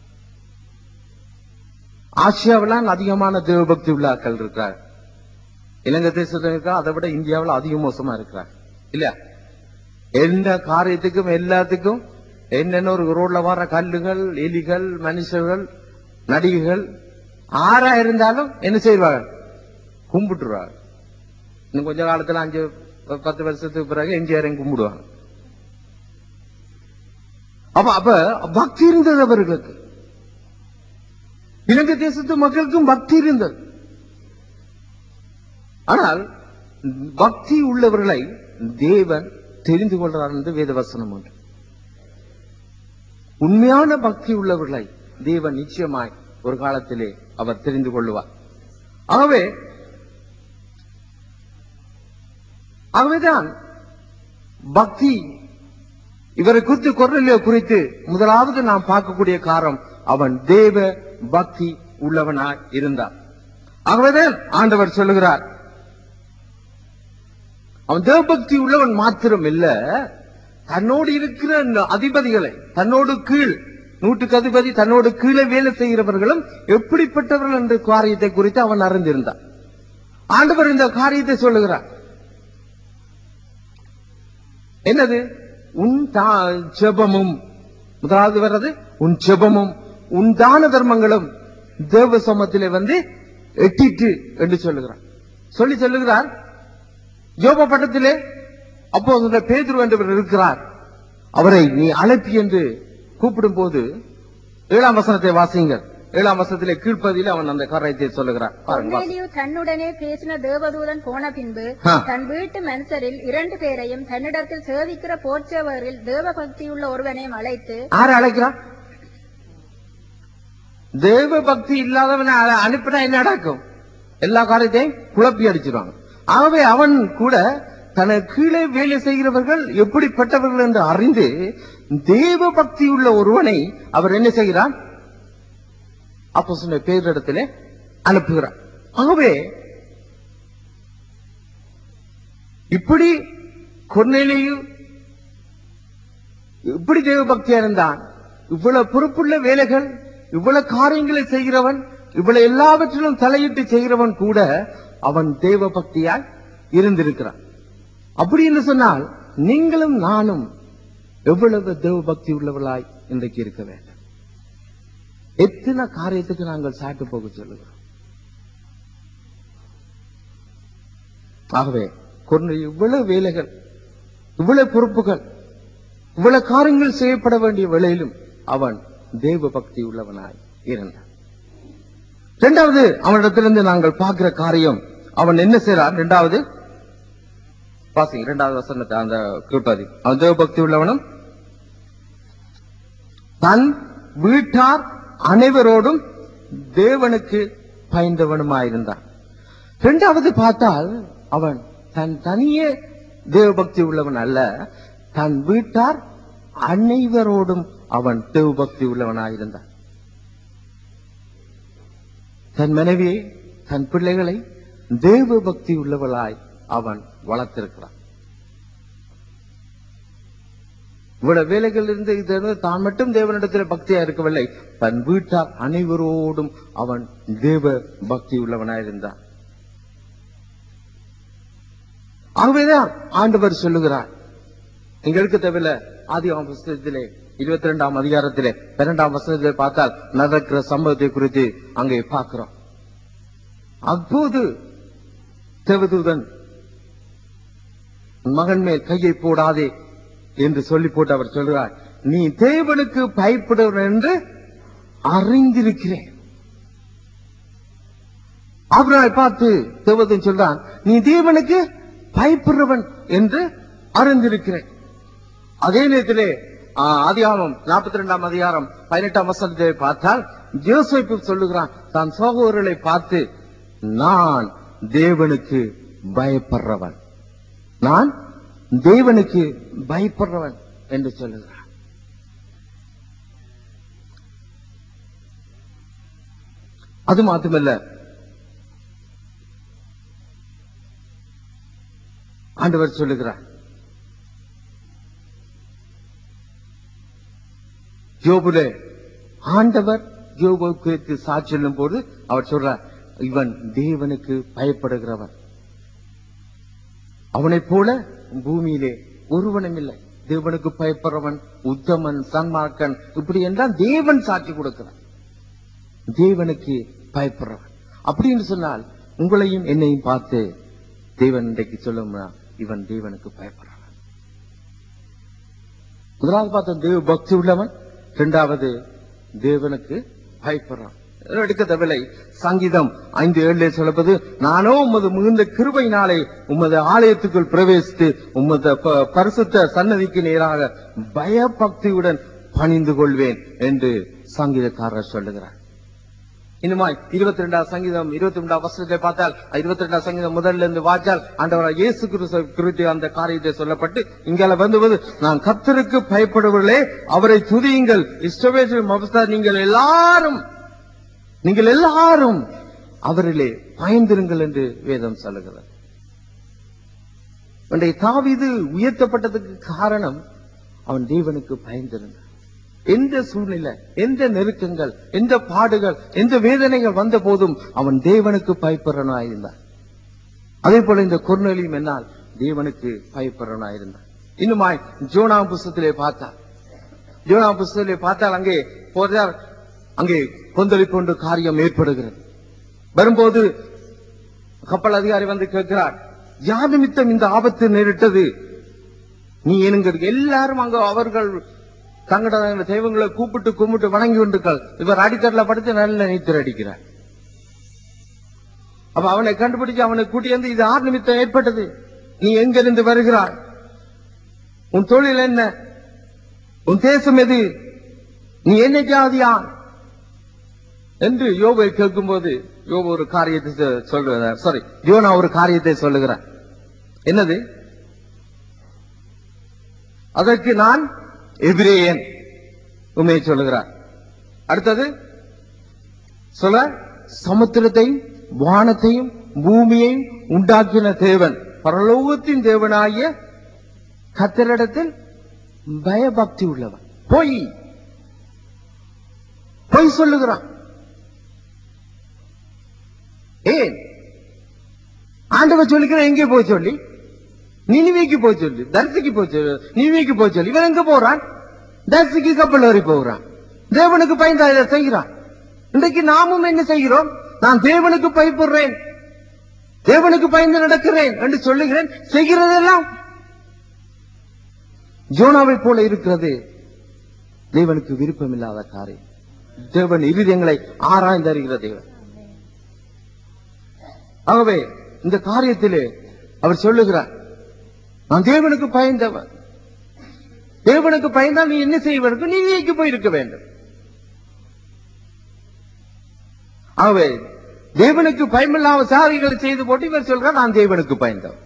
ஆசியாவில் அதிகமான தேவபக்தி உள்ள ஆட்கள் இருக்கிறார் இலங்கை தேசத்தில் இருக்கா அதை விட இந்தியாவில் அதிக மோசமா இருக்கிறார் இல்ல எந்த காரியத்துக்கும் எல்லாத்துக்கும் என்னென்ன ஒரு ரோட்ல வர கல்லுகள் எலிகள் மனுஷர்கள் நடிகைகள் ஆறா இருந்தாலும் என்ன செய்வாங்க கும்பிட்டுருவாங்க இன்னும் கொஞ்ச காலத்துல அஞ்சு பத்து வருஷத்துக்கு பிறகு எம்ஜிஆரையும் கும்பிடுவாங்க அப்ப அப்ப பக்தி இருந்தது அவர்களுக்கு இலங்கை தேசத்து மக்களுக்கும் பக்தி இருந்தது ஆனால் பக்தி உள்ளவர்களை தேவன் தெரிந்து கொள்றார் என்று வேதவசனம் உண்டு உண்மையான பக்தி உள்ளவர்களை தேவன் நிச்சயமாய் ஒரு காலத்திலே அவர் தெரிந்து கொள்ளுவார் ஆகவே ஆகவேதான் பக்தி இவரை குறித்து குரலிலே குறித்து முதலாவது நாம் பார்க்கக்கூடிய காரம் அவன் தேவ பக்தி உள்ளவனாய் இருந்தார் ஆகவேதான் ஆண்டவர் சொல்லுகிறார் அவன் தேவபக்தி உள்ளவன் மாத்திரம் இல்ல தன்னோடு இருக்கிற அந்த அதிபதிகளை தன்னோடு கீழ் நூற்றுக்கு அதிபதி தன்னோடு கீழே வேலை செய்கிறவர்களும் எப்படிப்பட்டவர்கள் என்ற காரியத்தை குறித்து அவன் அறிந்திருந்தான் ஆண்டவர் இந்த காரியத்தை சொல்லுகிறார் என்னது உன் தா- ஜெபமும் முதலாவது வர்றது உன் ஜெபமும் உன் தான தர்மங்களும் தேவ சமத்திலே வந்து எட்டிட்டு என்று சொல்லுகிறார் சொல்லி சொல்லுகிறார் யோப பட்டத்திலே அப்போ பேதுரு என்றவர் இருக்கிறார் அவரை நீ அழைப்பி என்று கூப்பிடும் போது ஏழாம் வசனத்தை வாசியுங்கள் ஏழாம் வசனத்திலே கீழ்ப்பதியில் அவன் அந்த காரியத்தை சொல்லுகிறார் பாருங்க வாசி. கொர்நேலியு தன்னுடனே பேசின தேவதூதன் போன பின்பு ஆ. தன் வீட்டு மனுஷரில் இரண்டு பேரையும் தன்னிடத்தில் சேவிக்கிற போர்ச்சவரில் தேவ பக்தியுள்ள ஒருவனையும் அழைத்து யாரை அழைக்கிறான் தேவ பக்தி இல்லாதவனை அ- அனுப்பினா என்ன நடக்கும் எல்லா காரியத்தையும் குழப்பி அடிச்சிருவாங்க ஆகவே அவன் கூட தனக்கு கீழே வேலை செய்கிறவர்கள் எப்படிப்பட்டவர்கள் என்று அறிந்து தேவ பக்தி உள்ள ஒருவனை அவர் என்ன செய்கிறார் அப்போ சொன்ன பேரிடத்திலே அனுப்புகிறார் ஆகவே இப்படி கொர்நேலியு இப்படி தேவ பக்தியா இருந்தான் இவ்வளவு பொறுப்புள்ள வேலைகள் இவ்வளவு காரியங்களை செய்கிறவன் இவ்வளவு எல்லாவற்றிலும் தலையிட்டு செய்கிறவன் கூட அவன் தேவ பக்தியாய் இருந்திருக்கிறான் அப்படி என்று சொன்னால் நீங்களும் நானும் எவ்வளவு தேவ பக்தி உள்ளவர்களாய் இன்றைக்கு இருக்க வேண்டும் எத்தனை காரியத்துக்கு நாங்கள் சாட்டு போக சொல்லுகிறோம் ஆகவே கொண்டு இவ்வளவு வேலைகள் இவ்வளவு பொறுப்புகள் இவ்வளவு காரியங்கள் செய்யப்பட வேண்டிய வேளையிலும் அவன் தேவ பக்தி உள்ளவனாய் இருந்தான் இரண்டாவது அவனிடத்திலிருந்து நாங்கள் பார்க்கிற காரியம் அவன் என்ன செய்றான் இரண்டாவது பாசிங் இரண்டாவது வசனத்தை அந்த கீழ்ப்பதி அவன் தேவ பக்தி உள்ளவனும் தன் வீட்டார் அனைவரோடும் தேவனுக்கு பயந்தவனுமாயிருந்தான் இரண்டாவது பார்த்தால் அவன் தன் தனியே தேவபக்தி உள்ளவன் அல்ல தன் வீட்டார் அனைவரோடும் அவன் தேவபக்தி உள்ளவனாயிருந்தான் தன் மனைவியை தன் பிள்ளைகளை தேவ பக்தி உள்ளவளாய் அவன் வளர்த்திருக்கிறான் இவ்வளவு வேலைகள் இருந்து இது தான் மட்டும் தேவனிடத்தில் பக்தியா இருக்கவில்லை தன் வீட்டார் அனைவரோடும் அவன் தேவ பக்தி உள்ளவனாயிருந்தான் ஆகவேதான் ஆண்டவர் சொல்லுகிறார் எங்களுக்கு தேவையில்ல ஆதி புஸ்தகத்திலே இருபத்தி ரெண்டாம் அதிகாரத்திலே பன்னெண்டாம் வசனத்திலே பார்த்தால் நடக்கிற சம்பவத்தை குறித்து அங்கே பார்க்கிறோம் அப்போது தேவதூதன் மகன் மேல் கையை போடாதே என்று சொல்லி போட்டு அவர் சொல்கிறார் நீ தேவனுக்கு பயப்படுவன் என்று அறிந்திருக்கிறேன் ஆபிரகாமை பார்த்து தேவதன் சொல்றான் நீ தேவனுக்கு பயப்படுறவன் என்று அறிந்திருக்கிறேன் அதே நேரத்திலே அதிகாரம் நாற்பத்தி ரெண்டாம் அதிகாரம் பதினெட்டாம் வசனத்தை பார்த்தால் ஜோசப்பு சொல்லுகிறான் தான் சகோதரர்களை பார்த்து நான் தேவனுக்கு பயப்படுறவன் நான் தேவனுக்கு பயப்படுறவன் என்று சொல்லுகிறான் அது மாத்திரமல்ல ஆண்டவர் சொல்லுகிறார் யோபுலே ஆண்டவர் யோபு குறித்து சாட்சி சொல்லும் போது அவர் சொல்றார் இவன் தேவனுக்கு பயப்படுகிறவன் அவனைப் போல பூமியிலே ஒருவனும் இல்லை தேவனுக்கு பயப்படுறவன் உத்தமன் சன்மார்க்கன் இப்படி என்றால் தேவன் சாட்சி கொடுக்கிறான் தேவனுக்கு பயப்படுறவன் அப்படின்னு சொன்னால் உங்களையும் என்னையும் பார்த்து தேவன் இன்றைக்கு சொல்லும்னா இவன் தேவனுக்கு பயப்படுறவன் முதலாவது பார்த்த தேவ பக்தி உள்ளவன் இரண்டாவது தேவனுக்கு பயப்படுறான் எடுக்க தேவையில்லை சங்கீதம் ஐந்து ஏழுல சொல்லப்பது நானோ உமது மிகுந்த கிருபையினாலே உமது ஆலயத்துக்குள் பிரவேசித்து உமது ப- பரிசுத்த சன்னதிக்கு நேராக பயபக்தியுடன் பணிந்து கொள்வேன் என்று சங்கீதக்காரர் சொல்லுகிறார் இன்னுமாய் இருபத்தி ரெண்டாம் சங்கீதம் இருபத்தி ரெண்டாம் வசனத்தை பார்த்தால் இருபத்தி ரெண்டாம் சங்கீதம் முதல்ல இருந்து வாய்ச்சால் ஆண்டவராக இயேசு கிறிஸ்து குறித்து அந்த காரியத்தை சொல்லப்பட்டு இங்கால வந்துவது நான் கர்த்தருக்கு பயப்படுவர்களே அவரை துதியுங்கள் இஷ்டவேஷம் மபஸ்தா நீங்கள் எல்லாரும் நீங்கள் எல்லாரும் அவரிலே பயந்திருங்கள் என்று வேதம் சொல்லுகிறது இன்றைய தாவீது உயர்த்தப்பட்டதுக்கு காரணம் அவன் தேவனுக்கு பயந்திருந்தான் எந்த சூழ்நிலை எந்த நெருக்கங்கள் எந்த பாடுகள் எந்த வேதனைகள் வந்த போதும் அவன் தேவனுக்கு பயப்படுறனாயிருந்தான் அதே போல இந்த கொர்நலியும் என்னால் தேவனுக்கு பயப்படுறனாயிருந்தான் இன்னுமாய் ஜோனா புஸ்தத்திலே பார்த்தார் ஜோனா புஸ்தத்திலே பார்த்தால் அங்கே போதார் அங்கே கொந்தளிப்பு ஒன்று காரியம் ஏற்படுகிறது வரும்போது கப்பல் அதிகாரி வந்து கேட்கிறார் யார் நிமித்தம் இந்த ஆபத்து நேரிட்டது நீ எனுங்கிறது எல்லாரும் அங்க அவர்கள் தங்களோட தெய்வங்களை கூப்பிட்டு கும்பிட்டு வணங்கி கொண்டிருக்கள் இவர் அடித்தட்டில படுத்து நல்ல நீச்சல் அடிக்கிறார் அப்ப அவனை கண்டுபிடிச்சு அவனை கூட்டி வந்து இது ஆறு நிமித்தம் ஏற்பட்டது நீ எங்கிருந்து வருகிறாய் உன் தொழில் என்ன உன் தேசம் எது நீ என்ன ஜாதியா என்று யோபை கேட்கும்போது யோபு ஒரு காரியத்தை சொ- சொல்லுகிறார் சாரி யோனா ஒரு காரியத்தை சொல்லுகிறார் என்னது அதற்கு நான் எபிரேயன் உண்மையை சொல்லுகிறார் அடுத்தது சொல்ல சமுத்திரத்தையும் வானத்தையும் பூமியையும் உண்டாக்கின தேவன் பரலோகத்தின் தேவனாகிய கத்தரிடத்தில் பயபக்தி உள்ளவன் பொய் பொய் சொல்லுகிறான் ஏன் ஆண்டவர் சொல்லிக்கிறேன் எங்கே போய் சொல்லி நினிவேக்கு போய் சொல்லு தரிசிக்கு போய் சொல்லு நினிவேக்கு போய் சொல்லு இவன் எங்க போறான் தரிசிக்கு கப்பல் ஏறி போகிறான் தேவனுக்கு பயந்து இதை செய்கிறான் இன்றைக்கு நாமும் என்ன செய்கிறோம் நான் தேவனுக்கு பயப்படுறேன் தேவனுக்கு பயந்து நடக்கிறேன் என்று சொல்லுகிறேன் செய்கிறதெல்லாம் ஜோனாவை போல இருக்கிறது தேவனுக்கு விருப்பமில்லாத காரியம் தேவன் இருதயங்களை ஆராய்ந்து அறிகிற தேவன் ஆகவே இந்த காரியத்திலே அவர் சொல்லுகிறார் நான் தேவனுக்கு பயந்தவன் தேவனுக்கு பயந்தால் நீ என்ன செய்ய வேண்டும் நீ நீக்கு போயிருக்க வேண்டும் ஆகவே தேவனுக்கு பயமில்லாம சாரிகளை செய்து போட்டு இவர் சொல்றார் நான் தேவனுக்கு பயந்தவன்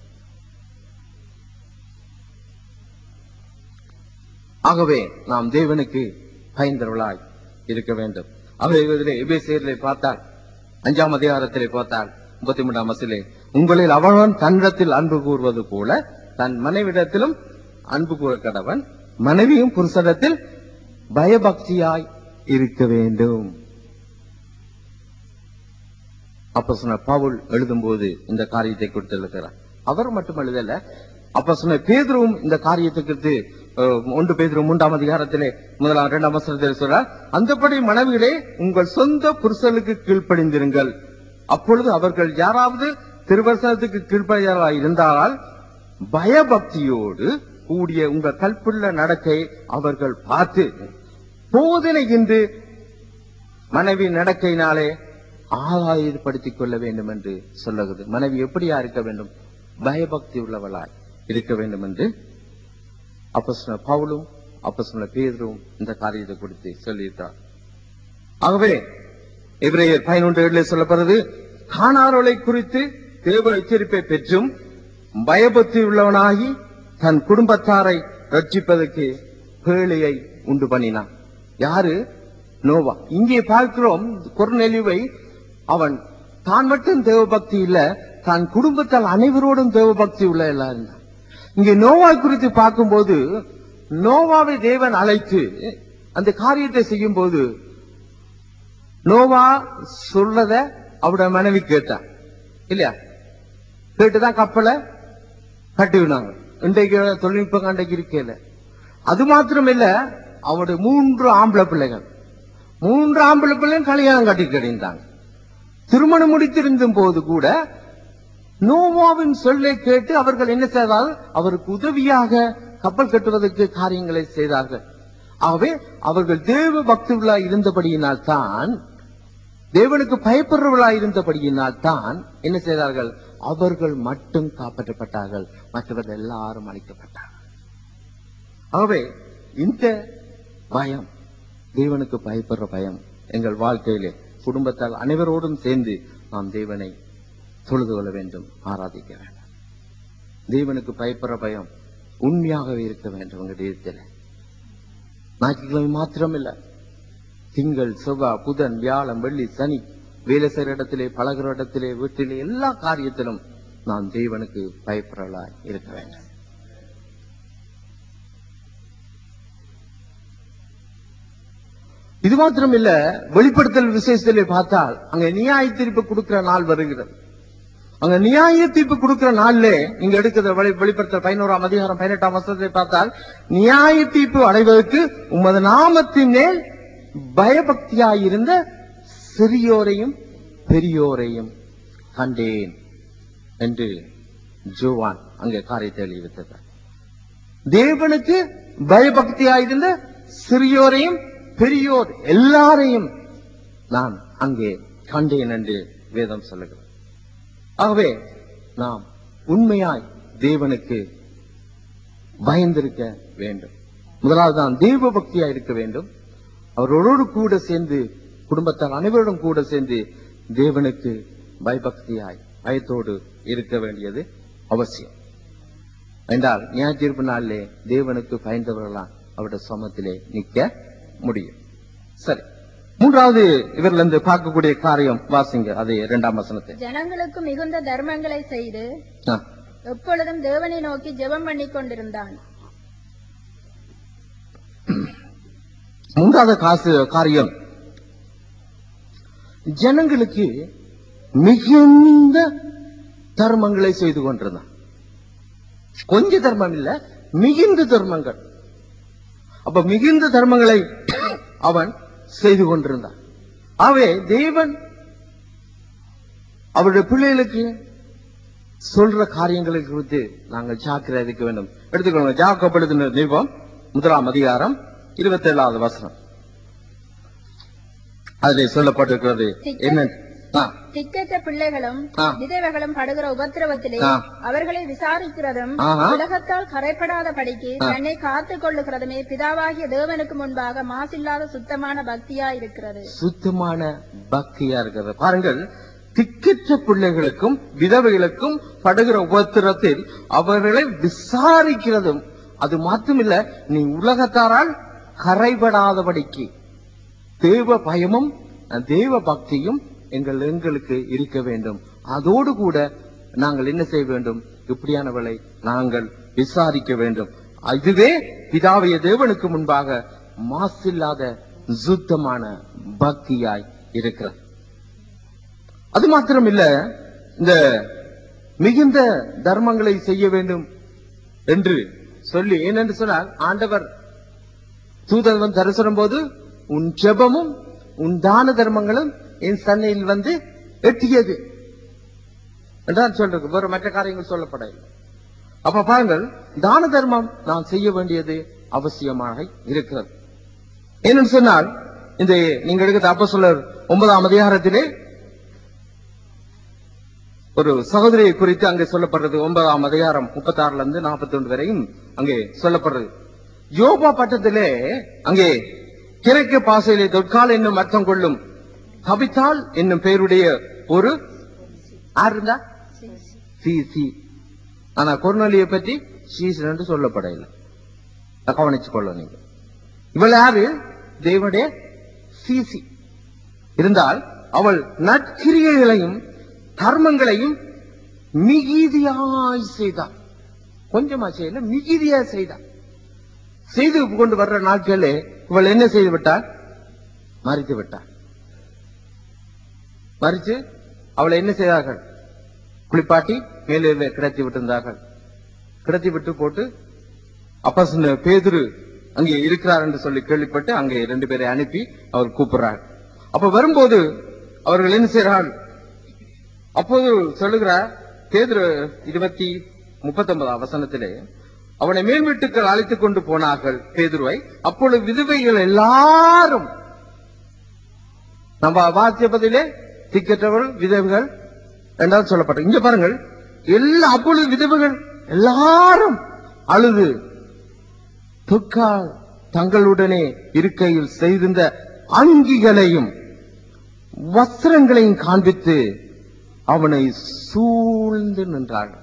ஆகவே நாம் தேவனுக்கு பயந்தவர்களாய் இருக்க வேண்டும் அவர் இதிலே எபேசியரிலே பார்த்தால் அஞ்சாம் அதிகாரத்திலே பார்த்தால் முப்பத்தி மூன்றாம் வசிலே உங்களில் அவனவன் தன்னிடத்தில் அன்பு கூறுவது போல தன் மனைவிடத்திலும் அன்பு கூற கடவன் மனைவியும் புருஷனிடத்தில் பயபக்தியாய் இருக்க வேண்டும் அப்ப சொன்ன பவுல் எழுதும்போது இந்த காரியத்தை குறித்து எழுதுகிறார் அவர் மட்டும் எழுதல அப்ப சொன்ன பேதுருவும் இந்த காரியத்தை குறித்து அஹ், ஒன்று பேதுரு மூன்றாம் அதிகாரத்திலே முதலாம் இரண்டாம் வசனத்தில் சொல்றார் அந்தபடி மனைவிகளே உங்கள் சொந்த புருஷனுக்கு கீழ்ப்படிந்திருங்கள் அப்பொழுது அவர்கள் யாராவது திருவசனத்துக்கு கீழ்ப்படியாரா இருந்தால் பயபக்தியோடு கூடிய உங்கள் கல்புள்ள நடக்கை அவர்கள் பார்த்து போதனை என்று மனைவி நடக்கையினாலே ஆதாயப்படுத்திக் கொள்ள வேண்டும் என்று சொல்லுகிறது மனைவி எப்படியா இருக்க வேண்டும் பயபக்தி உள்ளவளாய் இருக்க வேண்டும் என்று அப்போஸ்தலர் பவுலும் அப்போஸ்தலர் பேதுருவும் இந்த காரியத்தை குறித்து சொல்லியிருக்கிறார் ஆகவே எபிரேயர் பதினொன்று ஏழில் சொல்லப்படுறது காணாரோலை குறித்து தேவ எச்சரிப்பை பெற்றும் பயபக்தி உள்ளவனாகி தன் குடும்பத்தாரை ரட்சிப்பதற்கு பேழையை உண்டு பண்ணினான் யாரு நோவா இங்கே பார்க்கிறோம் குறுநெலிவை அவன் தான் மட்டும் தேவபக்தி இல்ல தன் குடும்பத்தால் அனைவரோடும் தேவபக்தி உள்ள எல்லாம் இருந்தான் இங்கே நோவா குறித்து பார்க்கும்போது நோவாவை தேவன் அழைத்து அந்த காரியத்தை செய்யும் போது நோவா சொல்லத அவட மனைவி கேட்டா இல்லையா கேட்டுதான் கப்பலை கட்டிவினாங்க இன்றைக்கு தொழில்நுட்பம் அன்றைக்கு இருக்கல அது மாத்திரம் இல்ல அவருடைய மூன்று ஆம்பளை பிள்ளைகள் மூன்று ஆம்பளை பிள்ளையும் கல்யாணம் கட்டி கிடைந்தாங்க திருமணம் முடித்திருந்தும் போது கூட நோவாவின் சொல்லை கேட்டு அவர்கள் என்ன செய்தார்கள் அவருக்கு உதவியாக கப்பல் கட்டுவதற்கு காரியங்களை செய்தார்கள் ஆகவே அவர்கள் தேவ பக்திகளா இருந்தபடியினால் தான் தேவனுக்கு பயப்படுறவர்களா இருந்தபடியினால் தான் என்ன செய்தார்கள் அவர்கள் மட்டும் காப்பாற்றப்பட்டார்கள் மற்றவர்கள் எல்லாரும் அழிக்கப்பட்டார்கள் ஆகவே இந்த பயம் தேவனுக்கு பயப்படுற பயம் எங்கள் வாழ்க்கையிலே குடும்பத்தால் அனைவரோடும் சேர்ந்து நாம் தேவனை தொழுது கொள்ள வேண்டும் ஆராதிக்க வேண்டும் தேவனுக்கு பயப்படுற பயம் உண்மையாகவே இருக்க வேண்டும் உங்க தேவத்தில் ஞாயிற்றுக்கிழமை மாத்திரமில்ல திங்கள் செவ்வாய் புதன் வியாழன் வெள்ளி சனி வேலை செய்கிற இடத்திலே பழகுற இடத்திலே வீட்டிலே எல்லா காரியத்திலும் நாம் தேவனுக்கு பயப்படுறவளாய் இருக்க வேண்டும் இது மாத்திரம் இல்ல வெளிப்படுத்தல் விசேஷத்திலே பார்த்தால் அங்க நியாய தீர்ப்பு கொடுக்கிற நாள் வருகிறது அங்க நியாய தீர்ப்பு கொடுக்கிற நாள்ல நீங்க எடுக்கிற வெளி வெளிப்படுத்தல் பதினோராம் அதிகாரம் பதினெட்டாம் வருஷத்தை பார்த்தால் நியாய தீர்ப்பு அடைவதற்கு உமது நாமத்தின் மேல் பயபக்தியாயிருந்த சிறியோரையும் பெரியோரையும் கண்டேன் என்று ஜோவான் அங்கே காரியத்தை எழுதிவிட்டார் தேவனுக்கு பயபக்தியாயிருந்த சிறியோரையும் பெரியோர் எல்லாரையும் நான் அங்கே கண்டேன் என்று வேதம் சொல்லுகிறது ஆகவே நாம் உண்மையாய் தேவனுக்கு பயந்திருக்க வேண்டும் முதலாவது நாம் தேவ பக்தியா இருக்க வேண்டும் அவரோடு கூட சேர்ந்து குடும்பத்தார் அனைவரோடும் கூட சேர்ந்து தேவனுக்கு பயபக்தியாய் பயத்தோடு இருக்க வேண்டியது அவசியம் என்றால் நியாய தீர்ப்பு நாளிலே தேவனுக்கு பயந்தவர்களாம் அவருடைய சமத்திலே நிற்க முடியும் சரி மூன்றாவது இவர்கள் இருந்து பார்க்கக்கூடிய காரியம் வாசிங்க அது இரண்டாம் வசனத்தை ஜனங்களுக்கு மிகுந்த தர்மங்களை செய்து ஆ. எப்பொழுதும் தேவனை நோக்கி ஜெபம் பண்ணிக் கொண்டிருந்தான் மூன்றாவது காசு காரியம் ஜனங்களுக்கு மிகுந்த தர்மங்களை செய்து கொண்டிருந்தான் கொஞ்ச தர்மம் இல்ல மிகுந்த தர்மங்கள் அப்ப மிகுந்த தர்மங்களை அவன் செய்து கொண்டிருந்தான் ஆகவே தேவன் அவருடைய பிள்ளைகளுக்கு சொல்ற காரியங்களை குறித்து நாங்கள் ஜாக்கிரதை இருக்க வேண்டும் எடுத்துக்கொள்ளுங்க ஜாக்கப்படுத்தின நிருபம் முதலாம் அதிகாரம் இருபத்தி ஏழாவது வசனம் அதிலே சொல்லப்பட்டிருக்கிறது என்ன ஆ, திக்கற்ற பிள்ளைகளும் ஆ. விதவைகளும் படுகிற உபத்திரவத்திலே ஆ. அவர்களை விசாரிக்கிறதும் ஆஹா. உலகத்தால் கரைப்படாத படிக்கு தன்னை காத்துக் கொள்ளுகிறதுமே பிதாவாகிய தேவனுக்கு முன்பாக மாசில்லாத சுத்தமான பக்தியா இருக்கிறது சுத்தமான பக்தியா இருக்கிறது பாருங்கள் திக்கற்ற பிள்ளைகளுக்கும் விதவைகளுக்கும் படுகிற உபத்திரத்தில் அவர்களை விசாரிக்கிறதும் அது மாத்திரமில்ல நீ உலகத்தாரால் கரைபடாதபடிக்கு தேவ பயமும் தேவ பக்தியும் எங்கள் எங்களுக்கு இருக்க வேண்டும் அதோடு கூட நாங்கள் என்ன செய்ய வேண்டும் இப்படியானவளை நாங்கள் விசாரிக்க வேண்டும் இதுவே பிதாவைய தேவனுக்கு முன்பாக மாசில்லாத சுத்தமான பக்தியாய் இருக்கிறது அது மாத்திரம் இல்ல இந்த மிகுந்த தர்மங்களை செய்ய வேண்டும் என்று சொல்லி ஏனென்று சொன்னால் ஆண்டவர் தூதன் தரிசனம் போது உன் ஜெபமும் உன் தான தர்மங்களும் என் சன்னையில் வந்து எட்டியது என்றான் சொல்றது வேற மற்ற காரியங்கள் சொல்லப்படவில்லை அப்ப பாருங்கள் தான தர்மம் நாம் செய்ய வேண்டியது அவசியமாக இருக்கிறது ஏனென்று சொன்னால் இந்த நீங்க எடுக்கிற அப்ப சொல்லர் ஒன்பதாம் அதிகாரத்திலே ஒரு சகோதரியை குறித்து அங்கே சொல்லப்படுறது ஒன்பதாம் அதிகாரம் முப்பத்தி ஆறுல இருந்து நாற்பத்தி ஒன்று வரையும் அங்கே சொல்லப்படுறது யோபா பட்டத்திலே அங்கே கிழக்கு பாசையிலே தொற்கால் என்னும் அர்த்தம் கொள்ளும் தபித்தால் என்னும் பெயருடைய ஒரு யார் இருந்தா சி சி ஆனா கொர்னலியை பற்றி சீசன் என்று சொல்லப்படவில்லை அதை கவனிச்சு கொள்ள நீங்க இவள் யாரு தேவனுடைய சிசி இருந்தால் அவள் நற்கிரியைகளையும் தர்மங்களையும் மிகுதியாய் செய்தாள் கொஞ்சமா செய்யல மிகுதியா செய்தாள் செய்து கொண்டு வர்ற நாட்களே இவள் என்ன செய்து விட்டாள் மறித்து விட்டாள் மறிச்சு அவளை என்ன செய்தார்கள் குளிப்பாட்டி மேலே கிடத்தி விட்டிருந்தார்கள் கிடத்தி விட்டு போட்டு அப்ப சொன்ன பேதுரு அங்கே இருக்கிறார் என்று சொல்லி கேள்விப்பட்டு அங்கே ரெண்டு பேரை அனுப்பி அவர் கூப்பிடுறார் அப்ப வரும்போது அவர்கள் என்ன செய்கிறார்கள் அப்போது சொல்லுகிறார் பேதுரு இருபத்தி முப்பத்தி ஒன்பதாம் வசனத்திலே அவனை மேல் வீட்டுக்கு அழைத்துக் கொண்டு போனார்கள் பேதுருவை அப்பொழுது விதவைகள் எல்லாரும் நம்ம வாசிப்பதிலே திக்கற்றவர்கள் விதவைகள் என்றால் சொல்லப்பட்டது இங்க பாருங்கள் எல்லா அப்பொழுது விதவைகள் எல்லாரும் அழுது துக்கால் தங்களுடனே இருக்கையில் செய்திருந்த அங்கிகளையும் வஸ்திரங்களையும் காண்பித்து அவனை சூழ்ந்து நின்றார்கள்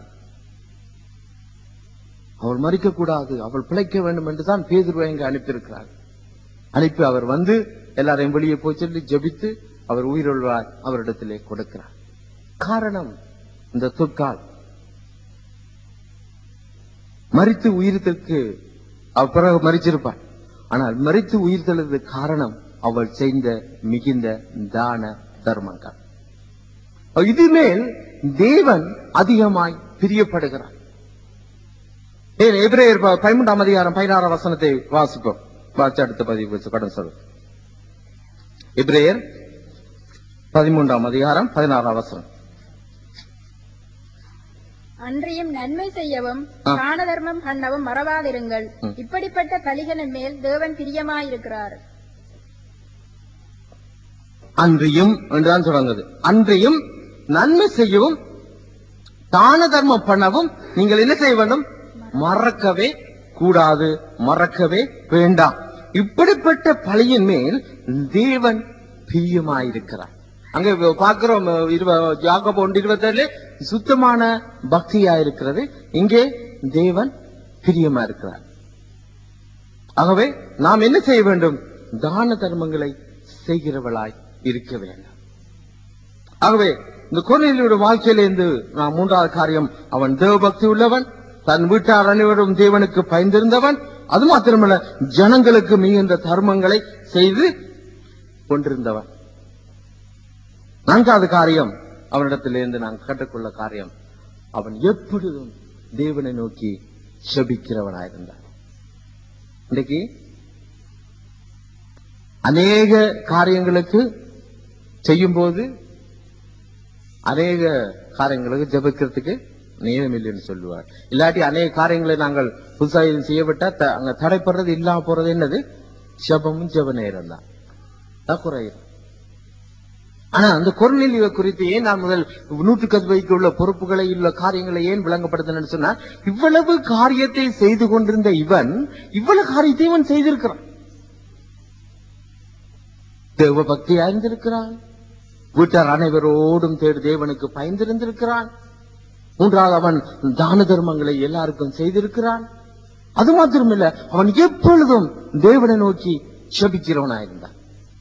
அவள் மறிக்க கூடாது அவள் பிழைக்க வேண்டும் என்றுதான் பேதுருவை இங்கு அனுப்பியிருக்கிறார் அனுப்பி அவர் வந்து எல்லாரையும் வெளியே போய் சொல்லி ஜெபித்து அவர் உயிரிழவார் அவரிடத்திலே கொடுக்கிறார் காரணம் இந்த துர்கால் மறித்து உயிர்த்தற்கு அவ பிறகு மறிச்சிருப்பாள் ஆனால் மறித்து உயிர்த்தெழுது காரணம் அவள் செய்த மிகுந்த தான தர்மங்கள் இது மேல் தேவன் அதிகமாய் பிரியப்படுகிறார் ஏன் எபிரேயர் ப- பதிமூன்றாம் அதிகாரம் பதினாறாம் வசனத்தை வாசிப்போம் வாசி அடுத்த பதிவு கடன் சொல் எபிரேயர் பதிமூன்றாம் அதிகாரம் பதினாறாம் வசனம் அன்றியும் நன்மை செய்யவும் ஆ. தான தர்மம் பண்ணவும் மறவாதிருங்கள் இப்படிப்பட்ட பலிகளின் மேல் தேவன் பிரியமாயிருக்கிறார் அன்றியும் என்றுதான் தொடங்குது அன்றியும் நன்மை செய்யவும் தான தர்மம் பண்ணவும் நீங்கள் என்ன செய்ய வேண்டும் மறக்கவே கூடாது மறக்கவே வேண்டாம் இப்படிப்பட்ட பழியின் மேல் தேவன் பிரியமாயிருக்கிறார் அங்க பார்க்கிறோம் யாக்கோபு ஒன்று இருபத்தேழு சுத்தமான பக்தியா இருக்கிறது இங்கே தேவன் பிரியமா இருக்கிறார் ஆகவே நாம் என்ன செய்ய வேண்டும் தான தர்மங்களை செய்கிறவளாய் இருக்க வேண்டும் ஆகவே இந்த குழந்தைகளுடைய வாழ்க்கையிலிருந்து நாம் மூன்றாவது காரியம் அவன் தேவபக்தி உள்ளவன் தன் வீட்டார் அனைவரும் தேவனுக்கு பயந்திருந்தவன் அது மாத்திரமல்ல ஜனங்களுக்கு மிகுந்த தர்மங்களை செய்து கொண்டிருந்தவன் நான்காவது காரியம் அவனிடத்திலிருந்து நான் கற்றுக்கொள்ள காரியம் அவன் எப்பொழுதும் தேவனை நோக்கி செபிக்கிறவனாயிருந்தான் இன்னைக்கு அநேக காரியங்களுக்கு செய்யும்போது அநேக காரியங்களுக்கு ஜெபிக்கிறதுக்கு நேரம் இல்லைன்னு சொல்லுவார் இல்லாட்டி அநேக காரியங்களை நாங்கள் புதுசாக இது செய்யப்பட்டா த- அங்க தடைப்படுறது இல்லாம போறது என்னது ஜெபமும் ஜெப நேரம் தான் தான் குறையும் ஆனா அந்த கொர்நெலியை குறித்து ஏன் நான் முதல் நூற்றுக்கதுவைக்கு உள்ள பொறுப்புகளை உள்ள காரியங்களை ஏன் விளங்கப்படுத்தினு சொன்னா இவ்வளவு காரியத்தை செய்து கொண்டிருந்த இவன் இவ்வளவு காரியத்தை இவன் செய்திருக்கிறான் தேவ பக்தி அறிந்திருக்கிறான் வீட்டார் அனைவரோடும் தேடு தேவனுக்கு பயந்திருந்திருக்கிறான் மூன்றாவது அவன் தான தர்மங்களை எல்லாருக்கும் செய்திருக்கிறான் அது மாத்திரமில்ல அவன் எப்பொழுதும் தேவனை நோக்கி செபிக்கிறவனாயிருந்தான்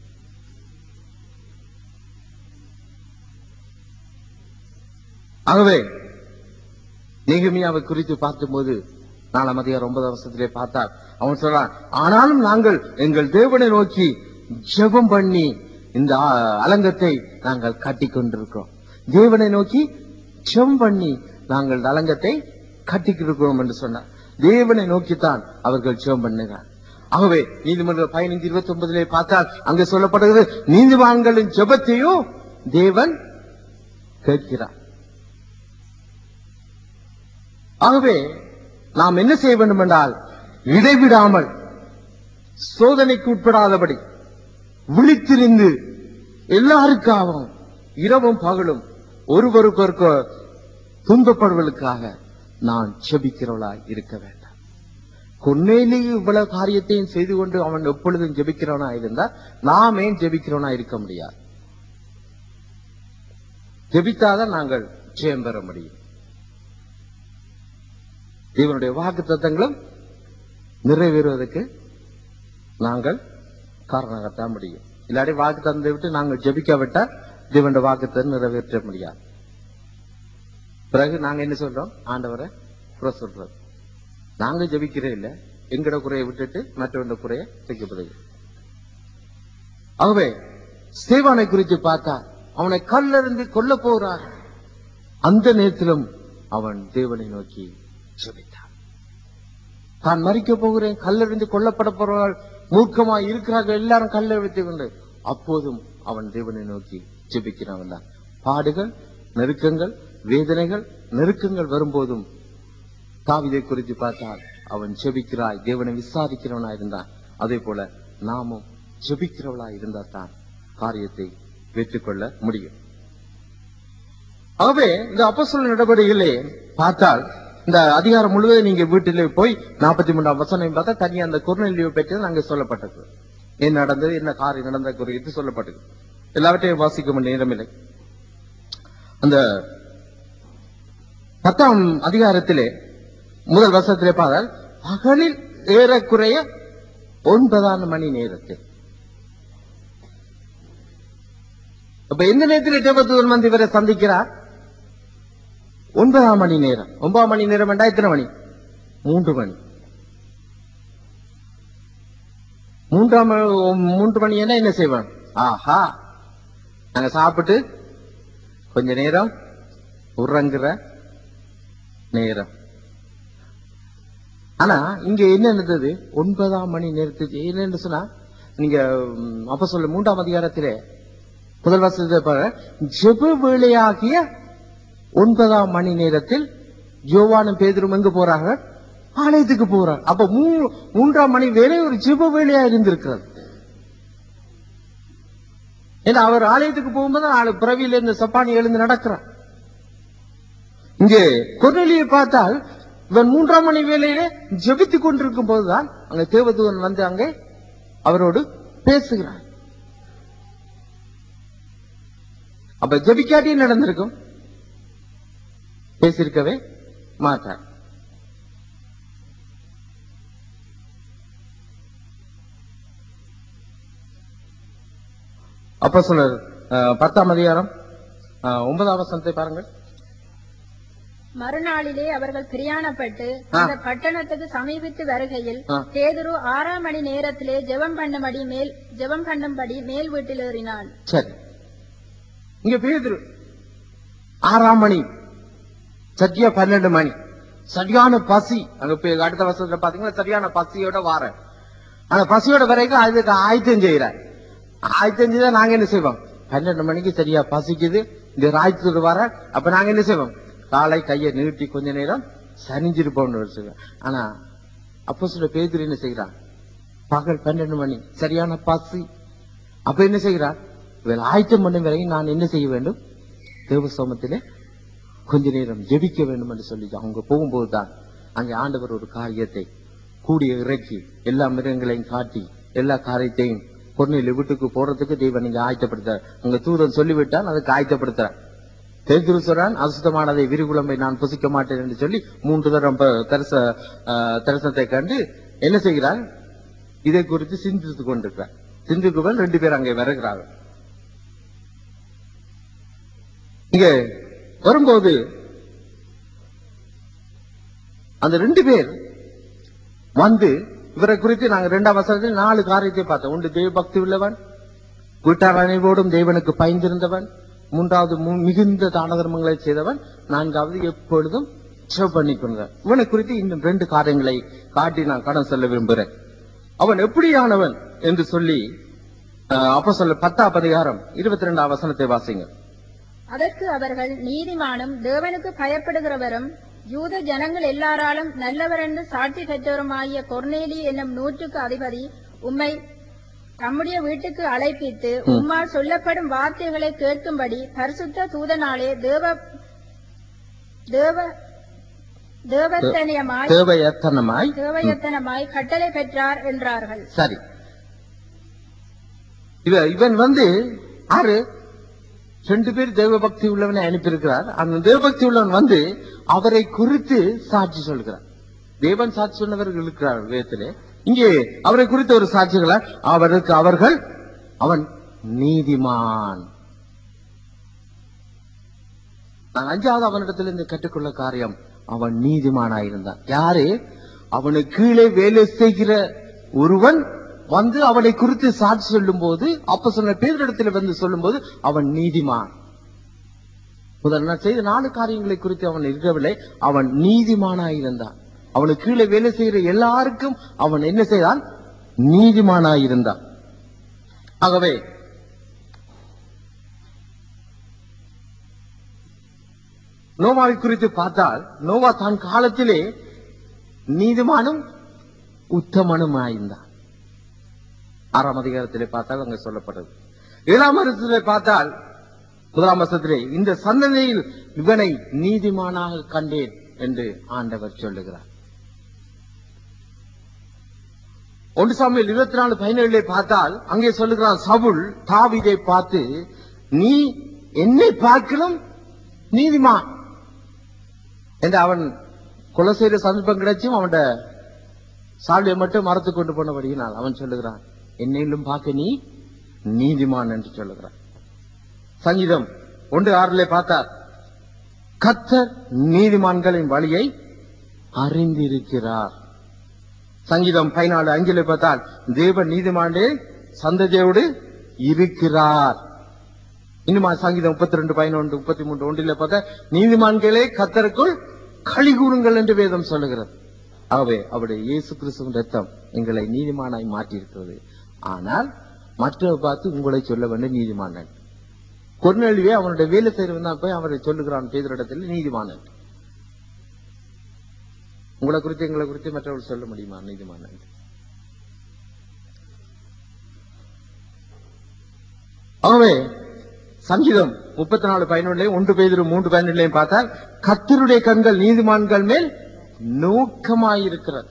ஆகவே நேகமியாவை குறித்து பார்க்கும்போது நாலாம் அதிகாரம் ஒன்பதாம் வருஷத்திலே பார்த்தார் அவன் சொல்றான் ஆனாலும் நாங்கள் எங்கள் தேவனை நோக்கி ஜெபம் பண்ணி இந்த ஆ, அலங்கத்தை நாங்கள் கட்டிக் கொண்டிருக்கிறோம் தேவனை நோக்கி ஜெபம் பண்ணி நாங்கள் இந்த அலங்கத்தை கட்டிக்கிருக்கிறோம் என்று சொன்னார் தேவனை நோக்கித்தான் அவர்கள் ஜெபம் பண்ணுகிறார் ஆகவே நீதிமன்ற பதினைந்து இருபத்தி ஒன்பதிலே பார்த்தால் அங்கே சொல்லப்படுகிறது நீதிமான்களின் ஜெபத்தையும் தேவன் கேட்கிறார் ஆகவே நாம் என்ன செய்ய வேண்டும் என்றால் இடைவிடாமல் சோதனைக்கு உட்படாதபடி விழித்திருந்து எல்லாருக்காகவும் இரவும் பகலும் ஒருவருக்கொருக்க துன்பப்படுவதற்காக நான் செபிக்கிறவளாய் இருக்க வேண்டாம் கொன்னேலி இவ்வளவு காரியத்தையும் செய்து கொண்டு அவன் எப்பொழுதும் ஜெபிக்கிறவனா இருந்தா நாம் ஏன் ஜெபிக்கிறவனா இருக்க முடியாது ஜெபித்தாதான் நாங்கள் ஜெயம் பெற முடியும் தேவனுடைய வாக்கு தத்தங்களும் நிறைவேறுவதற்கு நாங்கள் காரணமாகத்தான் முடியும் இல்லாட்டி வாக்கு தந்தை விட்டு நாங்கள் ஜெபிக்காவிட்டால் தேவனுடைய வாக்குத்தை நிறைவேற்ற முடியாது பிறகு நாங்க என்ன சொல்றோம் ஆண்டவரை குறை சொல்றோம் நாங்க ஜெபிக்கிறே இல்ல எங்கட குறையை விட்டுட்டு மற்றவண்ட குறைய தூக்கப்படுது ஆகவே ஸ்தேவானை குறித்து பார்த்தா அவனை கல்லறிந்து கொல்ல போறார் அந்த நேரத்திலும் அவன் தேவனை நோக்கி ஜெபித்தான் தான் மறிக்க போகிறேன் கல்லறிந்து கொல்லப்பட போறவர்கள் மூர்க்கமாய் இருக்கிறார்கள் எல்லாரும் கல்லை வைத்துக் கொண்டு அப்போதும் அவன் தேவனை நோக்கி ஜெபிக்கிறவன் தான் பாடுகள் நெருக்கங்கள் வேதனைகள் நெருக்கங்கள் வரும்போதும் தாவிதை குறித்து பார்த்தால் அவன் ஜெபிக்கிறாய் தேவனை விசாரிக்கிறவனா இருந்தான் அதே போல நாமும் ஜெபிக்கிறவளா இருந்தா தான் காரியத்தை வெற்றிக்கொள்ள முடியும் ஆகவே இந்த அப்போஸ்தல நடவடிக்கைகளே பார்த்தால் இந்த அதிகாரம் முழுவதும் நீங்க வீட்டிலே போய் நாற்பத்தி மூன்றாம் வசனம் பார்த்தா தனியா அந்த குறுநிலையை பற்றி அங்கே சொல்லப்பட்டது என்ன நடந்தது என்ன காரியம் நடந்த குறித்து சொல்லப்பட்டது எல்லாவற்றையும் வாசிக்க நேரமில்லை அந்த பத்தாம் அதிகாரத்திலே முதல் வருஷத்திலே பார்த்தால் பகலில் ஏறக்குறைய ஒன்பதாம் மணி நேரத்தில் அப்ப எந்த நேரத்தில் தேவதூதன் வந்து இவரை சந்திக்கிறார் ஒன்பதாம் மணி நேரம் ஒன்பதாம் மணி நேரம் என்றா எத்தனை மணி மூன்று மணி மூன்றாம் ம- மூன்று மணி என்ன என்ன செய்வான் ஆஹா நாங்க சாப்பிட்டு கொஞ்ச நேரம் உறங்குற நேரம் ஆனா இங்க என்ன நடந்தது ஒன்பதாம் மணி நேரத்துக்கு என்னன்னு சொன்னா நீங்க ம், அப்ப சொல்ல மூன்றாம் அதிகாரத்திலே முதல் வசனத்தை பாரு ஜெப வேளையாகிய ஒன்பதாம் மணி நேரத்தில் யோவானும் பேதரும் எங்க போறாங்க ஆலயத்துக்கு போறாங்க அப்ப மூ- மூன்றாம் மணி வேலை ஒரு ஜெப வேலையா இருந்திருக்கிறது ஏன்னா அவர் ஆலயத்துக்கு போகும்போது ஆளு பிறவியில இருந்து சப்பானி எழுந்து நடக்கிறார் இங்கே கொர்நேலியை பார்த்தால் இவன் மூன்றாம் மணி வேலையிலே ஜெபித்துக் கொண்டிருக்கும் போதுதான் அங்க தேவதூதன் வந்து அங்கே அவரோடு பேசுகிறார் அப்ப ஜெபிக்காட்டி நடந்திருக்கும் பேசியிருக்கவே மாட்டார் அப்ப சொல்றாரு பத்தாம் அதிகாரம் அஹ், ஒன்பதாம் வசனத்தை பாருங்கள் மறுநாளிலே அவர்கள் பிரயாணப்பட்டு ஆ. அந்த பட்டணத்துக்கு சமீபித்து வருகையில் ஆ. பேதுரு ஆறாம் மணி நேரத்திலே ஜெபம் பண்ணும்படி மேல் ஜெபம் பண்ணும்படி மேல் வீட்டில் ஏறினான் சரி இங்க பேதுரு ஆறாம் மணி சரியா பன்னெண்டு மணி சரியான பசி அங்க போய் அடுத்த வருஷத்துல பாத்தீங்கன்னா சரியான பசியோட வார ஆனா பசியோட வரைக்கும் அதுக்கு ஆயத்தம் செய்யற ஆயத்தம் செய்தா நாங்க என்ன செய்வோம் பன்னெண்டு மணிக்கு சரியா பசிக்குது இந்த ராயத்தோடு வர அப்ப நாங்க என்ன செய்வோம் காலை கையை நீட்டி கொஞ்ச நேரம் சரிஞ்சிருப்போம்னு வச்சுக்கோங்க ஆனா அப்போ சொல்ல பேதுரு என்ன செய்யறான் பகல் பன்னெண்டு மணி சரியான பசி அப்ப என்ன செய்கிறார் இவர் ஆயத்தம் பண்ணும் வரைக்கும் நான் என்ன செய்ய வேண்டும் தேவசோமத்திலே கொஞ்ச நேரம் ஜெபிக்க வேண்டும் என்று சொல்லி அவங்க போகும்போது தான் அங்கே ஆண்டவர் ஒரு காரியத்தை கூடிய இறக்கி எல்லா மிருகங்களையும் காட்டி எல்லா காரியத்தையும் பொன்னில் வீட்டுக்கு போறதுக்கு தெய்வம் நீங்க ஆயத்தப்படுத்த உங்க தூதன் சொல்லிவிட்டால் அதுக்கு ஆயத்தப்படுத்துறார் தேர்திரு சொல்றான் அசுத்தமானதை விரிகுழம்பை நான் புசிக்க மாட்டேன் என்று சொல்லி மூன்று தரம் ப- தரிச ஆஹ், தரிசனத்தை கண்டு என்ன செய்கிறார் இதை குறித்து சிந்தித்துக் கொண்டிருக்கிறார் சிந்திக்குவன் ரெண்டு பேர் அங்கே வருகிறார்கள் இங்க வரும்போது அந்த ரெண்டு பேர் வந்து இவரை குறித்து நாங்க இரண்டாம் வசனத்தில் நாலு காரியத்தை பார்த்தோம் ஒன்று தேவ பக்தி உள்ளவன் வீட்டார் அனைவோடும் தேவனுக்கு பயந்திருந்தவன் மூன்றாவது மு- மிகுந்த தான தர்மங்களை செய்தவன் நான்காவது எப்பொழுதும் ஷேவ் பண்ணி கொண்டார் இவனை குறித்து இன்னும் ரெண்டு காரியங்களை காட்டி நான் கடன் சொல்ல விரும்புகிறேன் அவன் எப்படியானவன் என்று சொல்லி அப்ப சொல்ல பத்தாம் அதிகாரம் இருபத்தி ரெண்டாம் வசனத்தை வாசிங்க அதற்கு அவர்கள் நீதிமானும் தேவனுக்கு பயப்படுகிறவரும் யூத ஜனங்கள் எல்லாராலும் நல்லவர் என்று சாட்சி பெற்றவருமாகிய கொர்நேலி என்னும் நூற்றுக்கு அதிபதி உம்மை தம்முடைய வீட்டுக்கு அழைப்பித்து உம்மால் சொல்லப்படும் வார்த்தைகளை கேட்கும்படி பரிசுத்த தூதனாலே தேவ தேவ தேவத்தனியமாய் தேவையத்தனமாய் தேவயத்தனமாய் கட்டளை பெற்றார் என்றார்கள் சரி இவ இவன் வந்து ஆறு ரெண்டு பேர் தெய்வ பக்தி உள்ளவனை அனுப்பியிருக்கிறார் அந்த தெய்வ பக்தி உள்ளவன் வந்து அவரை குறித்து சாட்சி சொல்கிறார் தேவன் சாட்சி சொன்னவர்கள் இருக்கிறார் வேதத்திலே இங்கே அவரை குறித்த ஒரு சாட்சிகள அவருக்கு அவர்கள் அவன் நீதிமான் நான் அஞ்சாவது அவனிடத்திலிருந்து கற்றுக்கொள்ள காரியம் அவன் நீதிமானாயிருந்தான் யாரு அவனுக்கு கீழே வேலை செய்கிற ஒருவன் வந்து அவனை குறித்து சாட்சி சொல்லும் போது அப்ப சொன்ன பேரிடத்தில் வந்து சொல்லும்போது அவன் நீதிமான் முதல் நான் செய்த நாலு காரியங்களை குறித்து அவன் இருக்கவில்லை அவன் நீதிமானாயிருந்தான் அவனுக்கு கீழே வேலை செய்கிற எல்லாருக்கும் அவன் என்ன செய்தான் நீதிமானாயிருந்தான் ஆகவே நோவாவை குறித்து பார்த்தால் நோவா தான் காலத்திலே நீதிமானும் உத்தமனுமாயிருந்தான் ஆறாம் அதிகாரத்திலே பார்த்தால் அங்க சொல்லப்பட்டது ஏழாம் வருஷத்திலே பார்த்தால் முதலாம் வருஷத்திலே இந்த சந்ததியில் இவனை நீதிமானாக கண்டேன் என்று ஆண்டவர் சொல்லுகிறார் ஒன்று சாமியில் இருபத்தி நாலு பதினேழுல பார்த்தால் அங்கே சொல்லுகிறான் சவுல் தாவிதை பார்த்து நீ என்னை பார்க்கலும் நீதிமான் என்று அவன் கொலை செய்த சந்தர்ப்பம் கிடைச்சும் அவன் சால்வையை மட்டும் மறத்து கொண்டு போனபடியினால் அவன் சொல்லுகிறான் என்னையிலும் பார்க்க நீ நீதிமான் என்று சொல்லுகிறான் சங்கீதம் ஒன்று ஆறிலே பார்த்தார் கத்தர் நீதிமான்களின் வழியை அறிந்திருக்கிறார் சங்கீதம் பதினாலு அஞ்சிலே பார்த்தால் தேவ நீதிமாண்டே சந்ததியோடு இருக்கிறார் இன்னுமா சங்கீதம் முப்பத்தி ரெண்டு பதினொன்று முப்பத்தி மூன்று ஒன்றிலே பார்த்தா நீதிமான்களே கத்தருக்குள் களி கூறுங்கள் என்று வேதம் சொல்லுகிறது ஆகவே அவருடைய இயேசு கிறிஸ்துவின் ரத்தம் எங்களை நீதிமானாய் மாற்றி இருக்கிறது ஆனால் மற்றவர் பார்த்து உங்களை சொல்ல வேண்டும் நீதிமானன் கொர்நேலியே அவனுடைய வேலை செய்யறவன் தான் போய் அவரை சொல்லுகிறான் பேதரிடத்தில் நீதிமானன் உங்களை குறித்து எங்களை குறித்து மற்றவர்கள் சொல்ல முடியுமா நீதிமானன் ஆகவே சங்கீதம் முப்பத்தி நாலு பதினொன்றுலையும் ஒன்று பேதிரு மூன்று பதினொன்றுலையும் பார்த்தால் கத்தருடைய கண்கள் நீதிமான்கள் மேல் நோக்கமாயிருக்கிறது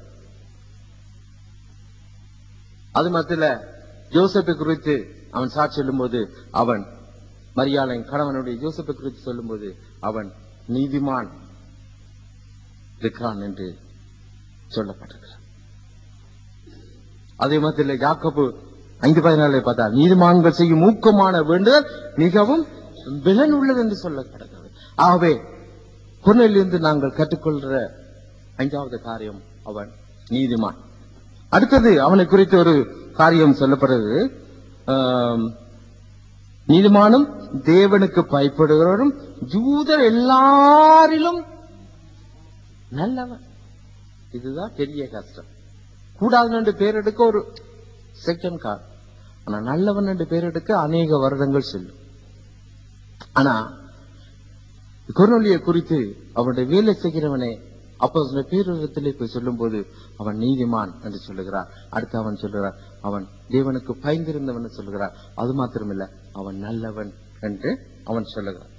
அது மத்தியில ஜோசப்பை குறித்து அவன் சாட்சி சொல்லும்போது அவன் மரியாளின் கணவனுடைய ஜோசப்பை குறித்து சொல்லும்போது அவன் நீதிமான் இருக்கிறான் என்று சொல்லப்பட்டிருக்கிறான் அதே மத்தியில யாக்கோபு ஐந்து பதினாலே பார்த்தா நீதிமான்கள் செய்யும் ஊக்கமான வேண்டுதல் மிகவும் விலன் உள்ளது என்று சொல்லப்படுகிறது ஆகவே பொருளிலிருந்து நாங்கள் கற்றுக்கொள்கிற ஐந்தாவது காரியம் அவன் நீதிமான் அடுத்தது அவனை குறித்து ஒரு காரியம் சொல்லப்படுறது ஆம், நீதிமானும் தேவனுக்கு பயப்படுகிறவரும் யூதர் எல்லாரிலும் நல்லவன் இதுதான் பெரிய கஷ்டம் கூடாது என்று பேர் எடுக்க ஒரு செகண்ட் கார் ஆனா நல்லவன் என்று பேர் எடுக்க அநேக வருடங்கள் செல்லும் ஆனா குரநொலியை குறித்து அவனுடைய வேலை செய்கிறவனே அப்போ சொன்ன பேரிடத்திலே போய் சொல்லும்போது அவன் நீதிமான் என்று சொல்லுகிறார் அடுத்து அவன் சொல்லுகிறார் அவன் தேவனுக்கு பயந்திருந்தவன் என்று சொல்லுகிறார் அது மாத்திரமில்ல அவன் நல்லவன் என்று அவன் சொல்லுகிறான்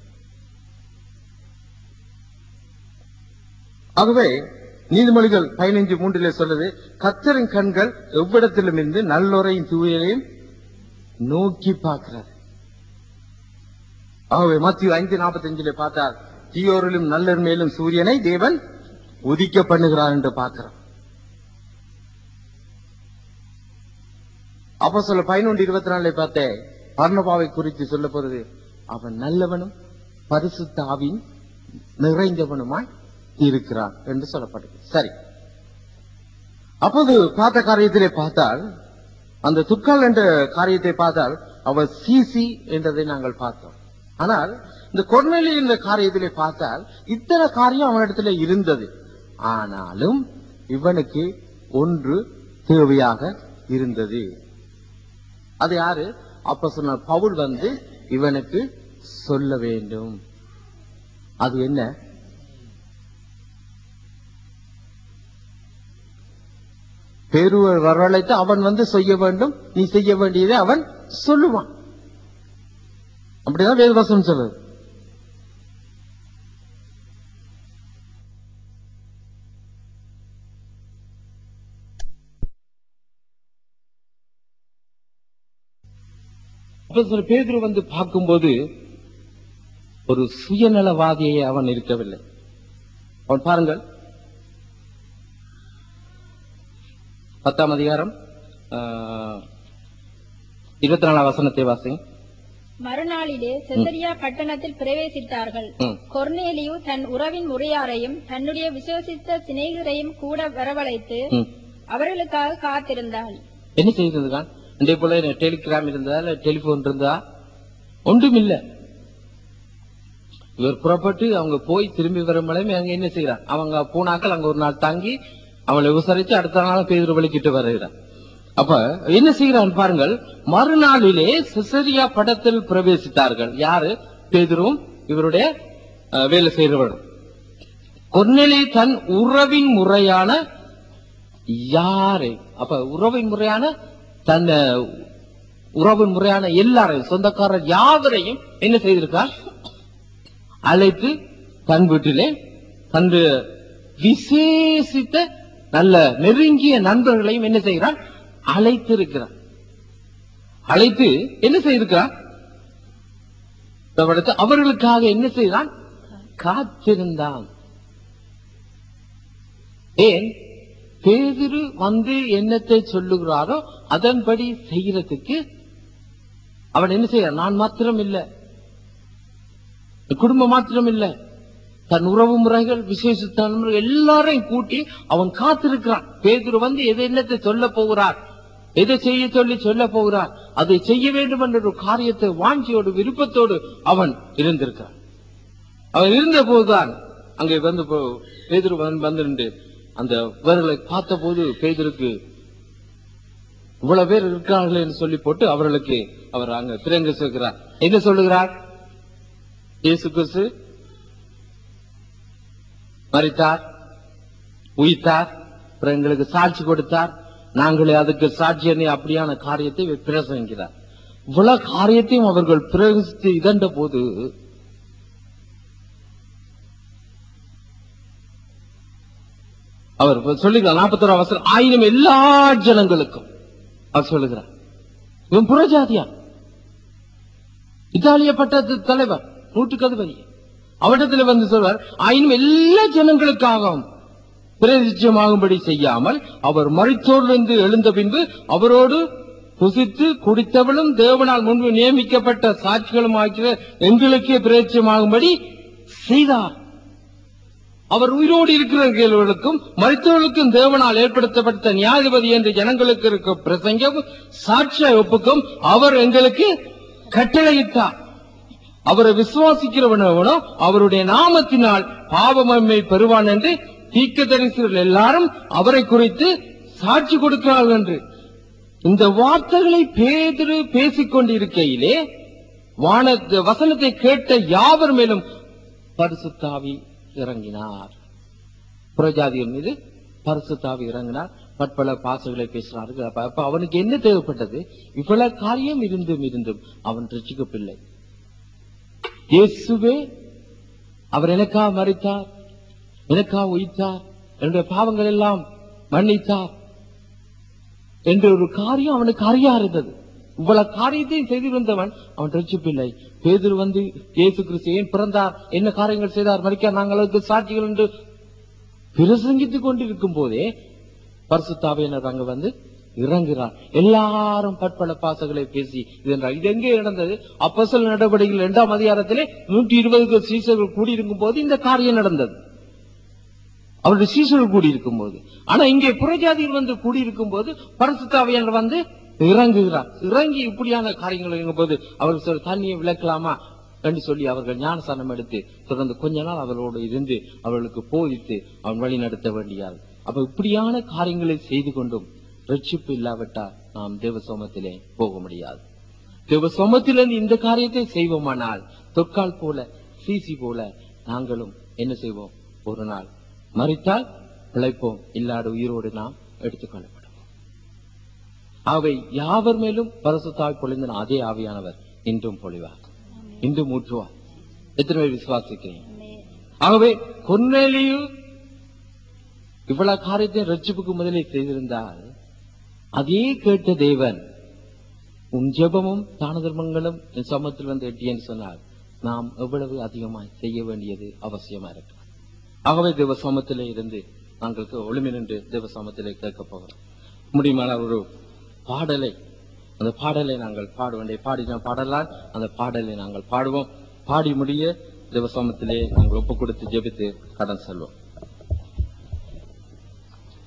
ஆகவே நீதிமொழிகள் பதினைஞ்சு மூன்றிலே சொல்லுது கத்தரின் கண்கள் எவ்விடத்திலும் இருந்து நல்லோரையும் தூயரையும் நோக்கி பார்க்கிறார் ஆகவே மத்திய ஐந்து நாற்பத்தி அஞ்சுல பார்த்தால் தீயோரிலும் நல்லர் மேலும் சூரியனை தேவன் உதிக்க பண்ணுகிறார் என்று பார்க்கிறோம் அப்போ சொல்ல பதினொன்று இருபத்தி நாலுல பார்த்தேன் பர்ணபாவை குறித்து சொல்ல போறது அவன் நல்லவனும் பரிசுத்த ஆவியின் நிறைந்தவனுமாய் இருக்கிறான் என்று சொல்லப்படுது சரி அப்போது பார்த்த காரியத்திலே பார்த்தால் அந்த துக்கால் என்ற காரியத்தை பார்த்தால் அவர் சிசி என்றதை நாங்கள் பார்த்தோம் ஆனால் இந்த கொர்நேலி என்ற காரியத்திலே பார்த்தால் இத்தனை காரியம் அவனிடத்துல இருந்தது ஆனாலும் இவனுக்கு ஒன்று தேவையாக இருந்தது அது யாரு அப்ப சொன்ன பவுல் வந்து இவனுக்கு சொல்ல வேண்டும் அது என்ன பேருவர் வரவழைத்து அவன் வந்து செய்ய வேண்டும் நீ செய்ய வேண்டியதை அவன் சொல்லுவான் அப்படிதான் வேதவசம் சொல்லுது அப்ப சில பேதுரு வந்து பார்க்கும்போது ஒரு சுயநலவாதியை அவன் இருக்கவில்லை அவன் பாருங்கள் பத்தாம் அதிகாரம் இருபத்தி நாலாம் வசனத்தை வாசிங்க மறுநாளிலே செசரியா பட்டணத்தில் பிரவேசித்தார்கள் ம். கொர்நேலியு தன் உறவின் முறையாரையும் தன்னுடைய விசுவசித்த சிநேகிதரையும் கூட வரவழைத்து ம். அவர்களுக்காக காத்திருந்தான் என்ன செய்திருந்தான் இதே போல டெலிகிராம் இருந்ததா இல்ல டெலிபோன் இருந்தா ஒன்றும் இல்ல இவர் புறப்பட்டு அவங்க போய் திரும்பி வரும் வரையும் அங்க என்ன செய்யறான் அவங்க போனாக்கள் அங்க ஒரு நாள் தங்கி அவளை விசாரிச்சு அடுத்த நாள் பேதர் வலிக்கிட்டு வருகிறான் அப்ப என்ன செய்கிறான் பாருங்கள் மறுநாளிலே சிசரியா படத்தில் பிரவேசித்தார்கள் யாரு பேதரும் இவருடைய அஹ், வேலை செய்கிறவரும் கொர்நேலி தன் உறவின் முறையான யாரை அப்ப உறவின் முறையான தன் அஹ், உறவின் முறையான எல்லாரையும் சொந்தக்காரர் யாவரையும் என்ன செய்திருக்கார் அழைத்து தன் வீட்டிலே தன் விசேஷித்த நல்ல நெருங்கிய நண்பர்களையும் என்ன செய்கிறான் அழைத்து இருக்கிறான் அழைத்து என்ன செய்திருக்கிறான் அடுத்து அவர்களுக்காக என்ன செய்தான் காத்திருந்தான் ஏன் பேதுரு வந்து என்னத்தை சொல்லுகிறாரோ அதன்படி செய்யறதுக்கு அவன் என்ன செய்ய நான் மாத்திரம் இல்ல குடும்பம் மாத்திரம் இல்ல தன் உறவு முறைகள் விசேஷ தலைமுறை எல்லாரையும் கூட்டி அவன் காத்திருக்கிறான் பேதுரு வந்து எதை என்னத்தை சொல்ல போகிறார் எதை செய்ய சொல்லி சொல்ல போகிறார் அதை செய்ய வேண்டும் என்ற ஒரு காரியத்தை வாஞ்சியோடு விருப்பத்தோடு அவன் இருந்திருக்கிறான் அவன் இருந்த போதுதான் அங்கே வந்து போ- பேதுரு வந்து வந்து நின்று அந்த இவர்களை பார்த்த போது பேதுருக்கு இவ்வளவு பேர் இருக்கிறார்கள் என்று சொல்லி போட்டு அவர்களுக்கு அவர் அங்க பிரங்க சொல்கிறார் என்ன சொல்லுகிறார் இயேசு கிறிஸ்து மறித்தார் உயிர்த்தார் அப்புறம் எங்களுக்கு சாட்சி கொடுத்தார் நாங்களே அதுக்கு சாட்சியனை அப்படியான காரியத்தை இவர் பிரசங்கிறார் இவ்வளவு காரியத்தையும் அவர்கள் பிரசித்து இதண்ட போது அவர் சொல்லுகிறார் நாற்பத்தோரு அவசரம் ஆயிரம் எல்லா ஜனங்களுக்கும் அவர் சொல்லுகிறார் இவன் புறஜாதியா இத்தாலிய பட்டத்து தலைவர் நூற்றுக்கு அதிபதி அவரிடத்தில் வந்து சொல்வார் ஆயினும் எல்லா ஜனங்களுக்காகவும் பிரதிச்சமாகும்படி செய்யாமல் அவர் மறித்தோரிலிருந்து எழுந்த பின்பு அவரோடு புசித்து குடித்தவளும் தேவனால் முன்பு நியமிக்கப்பட்ட சாட்சிகளும் ஆகிய எங்களுக்கே பிரதிச்சமாகும்படி செய்தார் அவர் உயிரோடு இருக்கிறவர்களுக்கும் மருத்துவர்களுக்கும் தேவனால் ஏற்படுத்தப்பட்ட நியாயாதிபதி என்று ஜனங்களுக்கு இருக்க பிரசங்கம் சாட்சிய ஒப்புக்கும் அவர் எங்களுக்கு கட்டளையிட்டார் அவரை விசுவாசிக்கிறவனவனோ அவருடைய நாமத்தினால் பாவமம்மை பெறுவான் என்று தீர்க்கதரிசிகள் எல்லாரும் அவரை குறித்து சாட்சி கொடுக்கிறார்கள் என்று இந்த வார்த்தைகளை பேதுரு பேசிக் கொண்டிருக்கையிலே வான வசனத்தை கேட்ட யாவர் மேலும் பரிசுத்தாவி இறங்கினார் புறஜாதிகள் மீது பரிசுத்தாவி இறங்கினார் பற்பல பாசங்களை பேசினார்கள் அப்ப அப்ப அவனுக்கு என்ன தேவைப்பட்டது இவ்வளவு காரியம் இருந்தும் இருந்தும் அவன் ரசிக்கப்படவில்லை இயேசுவே அவர் எனக்கா மறித்தார் எனக்கா உயிர்த்தார் என்னுடைய பாவங்கள் எல்லாம் மன்னித்தார் என்ற ஒரு காரியம் அவனுக்கு அறியா இருந்தது இவ்வளவு காரியத்தையும் செய்திருந்தவன் அவன் ரட்சிப்பில்லை பேதுரு வந்து இயேசு கிறிஸ்து ஏன் பிறந்தார் என்ன காரியங்கள் செய்தார் மறிக்க நாங்கள் அதுக்கு சாட்சிகள் என்று பிரசங்கித்துக் கொண்டிருக்கும் போதே பரிசுத்தாவையினர் அங்க வந்து இறங்குகிறார் எல்லாரும் பற்பல பாசங்களை பேசி இது என்றார் இது எங்கே நடந்தது அப்போஸ்தல நடவடிக்கைகள் இரண்டாம் அதிகாரத்திலே நூற்றி இருபதுக்கு சீசர்கள் கூடியிருக்கும் போது இந்த காரியம் நடந்தது அவருடைய சீசர்கள் கூடியிருக்கும் போது ஆனா இங்கே புறஜாதிகள் வந்து கூடியிருக்கும் போது பரிசுத்தாவையர் வந்து இறங்குகிறார் இறங்கி இப்படியான காரியங்கள் இருக்கும் போது அவர் சொல் தண்ணியை விளக்கலாமா என்று சொல்லி அவர்கள் ஞானஸ்தானம் எடுத்து தொடர்ந்து கொஞ்ச நாள் அவர்களோடு இருந்து அவர்களுக்கு போதித்து அவன் வழி நடத்த வேண்டியார் அப்ப இப்படியான காரியங்களை செய்து கொண்டும் ரட்சிப்பு இல்லாவிட்டால் நாம் தேவ சோமத்திலே போக முடியாது தேவ சோமத்திலிருந்து இந்த காரியத்தை செய்வோமானால் தொற்கால் போல சீசி போல நாங்களும் என்ன செய்வோம் ஒரு நாள் மறித்தால் பிழைப்போம் இல்லாத உயிரோடு நாம் எடுத்துக்கொள்ளப்படுவோம் அவை யாவர் மேலும் பரசுத்தாய் பொழிந்த அதே ஆவியானவர் இன்றும் பொழிவார் இன்றும் ஊற்றுவார் எத்தனை பேர் விசுவாசிக்கிறீங்க ஆகவே கொன்னேலியு இவ்வளவு காரியத்தை ரட்சிப்புக்கு முதலில் செய்திருந்தால் அதே கேட்ட தேவன் உன் ஜெபமும் தான தர்மங்களும் என் சமத்தில் வந்து எட்டியன்னு சொன்னால் நாம் எவ்வளவு அதிகமாய் செய்ய வேண்டியது அவசியமா இருக்கு ஆகவே தேவ சமத்திலே இருந்து நாங்கள் ஒளிமை நின்று தேவ சமத்திலே கேட்க போகிறோம் முடியுமான ஒரு பாடலை அந்த பாடலை நாங்கள் பாட வேண்டிய பாடின பாடலால் அந்த பாடலை நாங்கள் பாடுவோம் பாடி முடிய தேவ சமத்திலே நாங்கள் ஒப்பு கொடுத்து ஜெபித்து கடன் செல்வோம்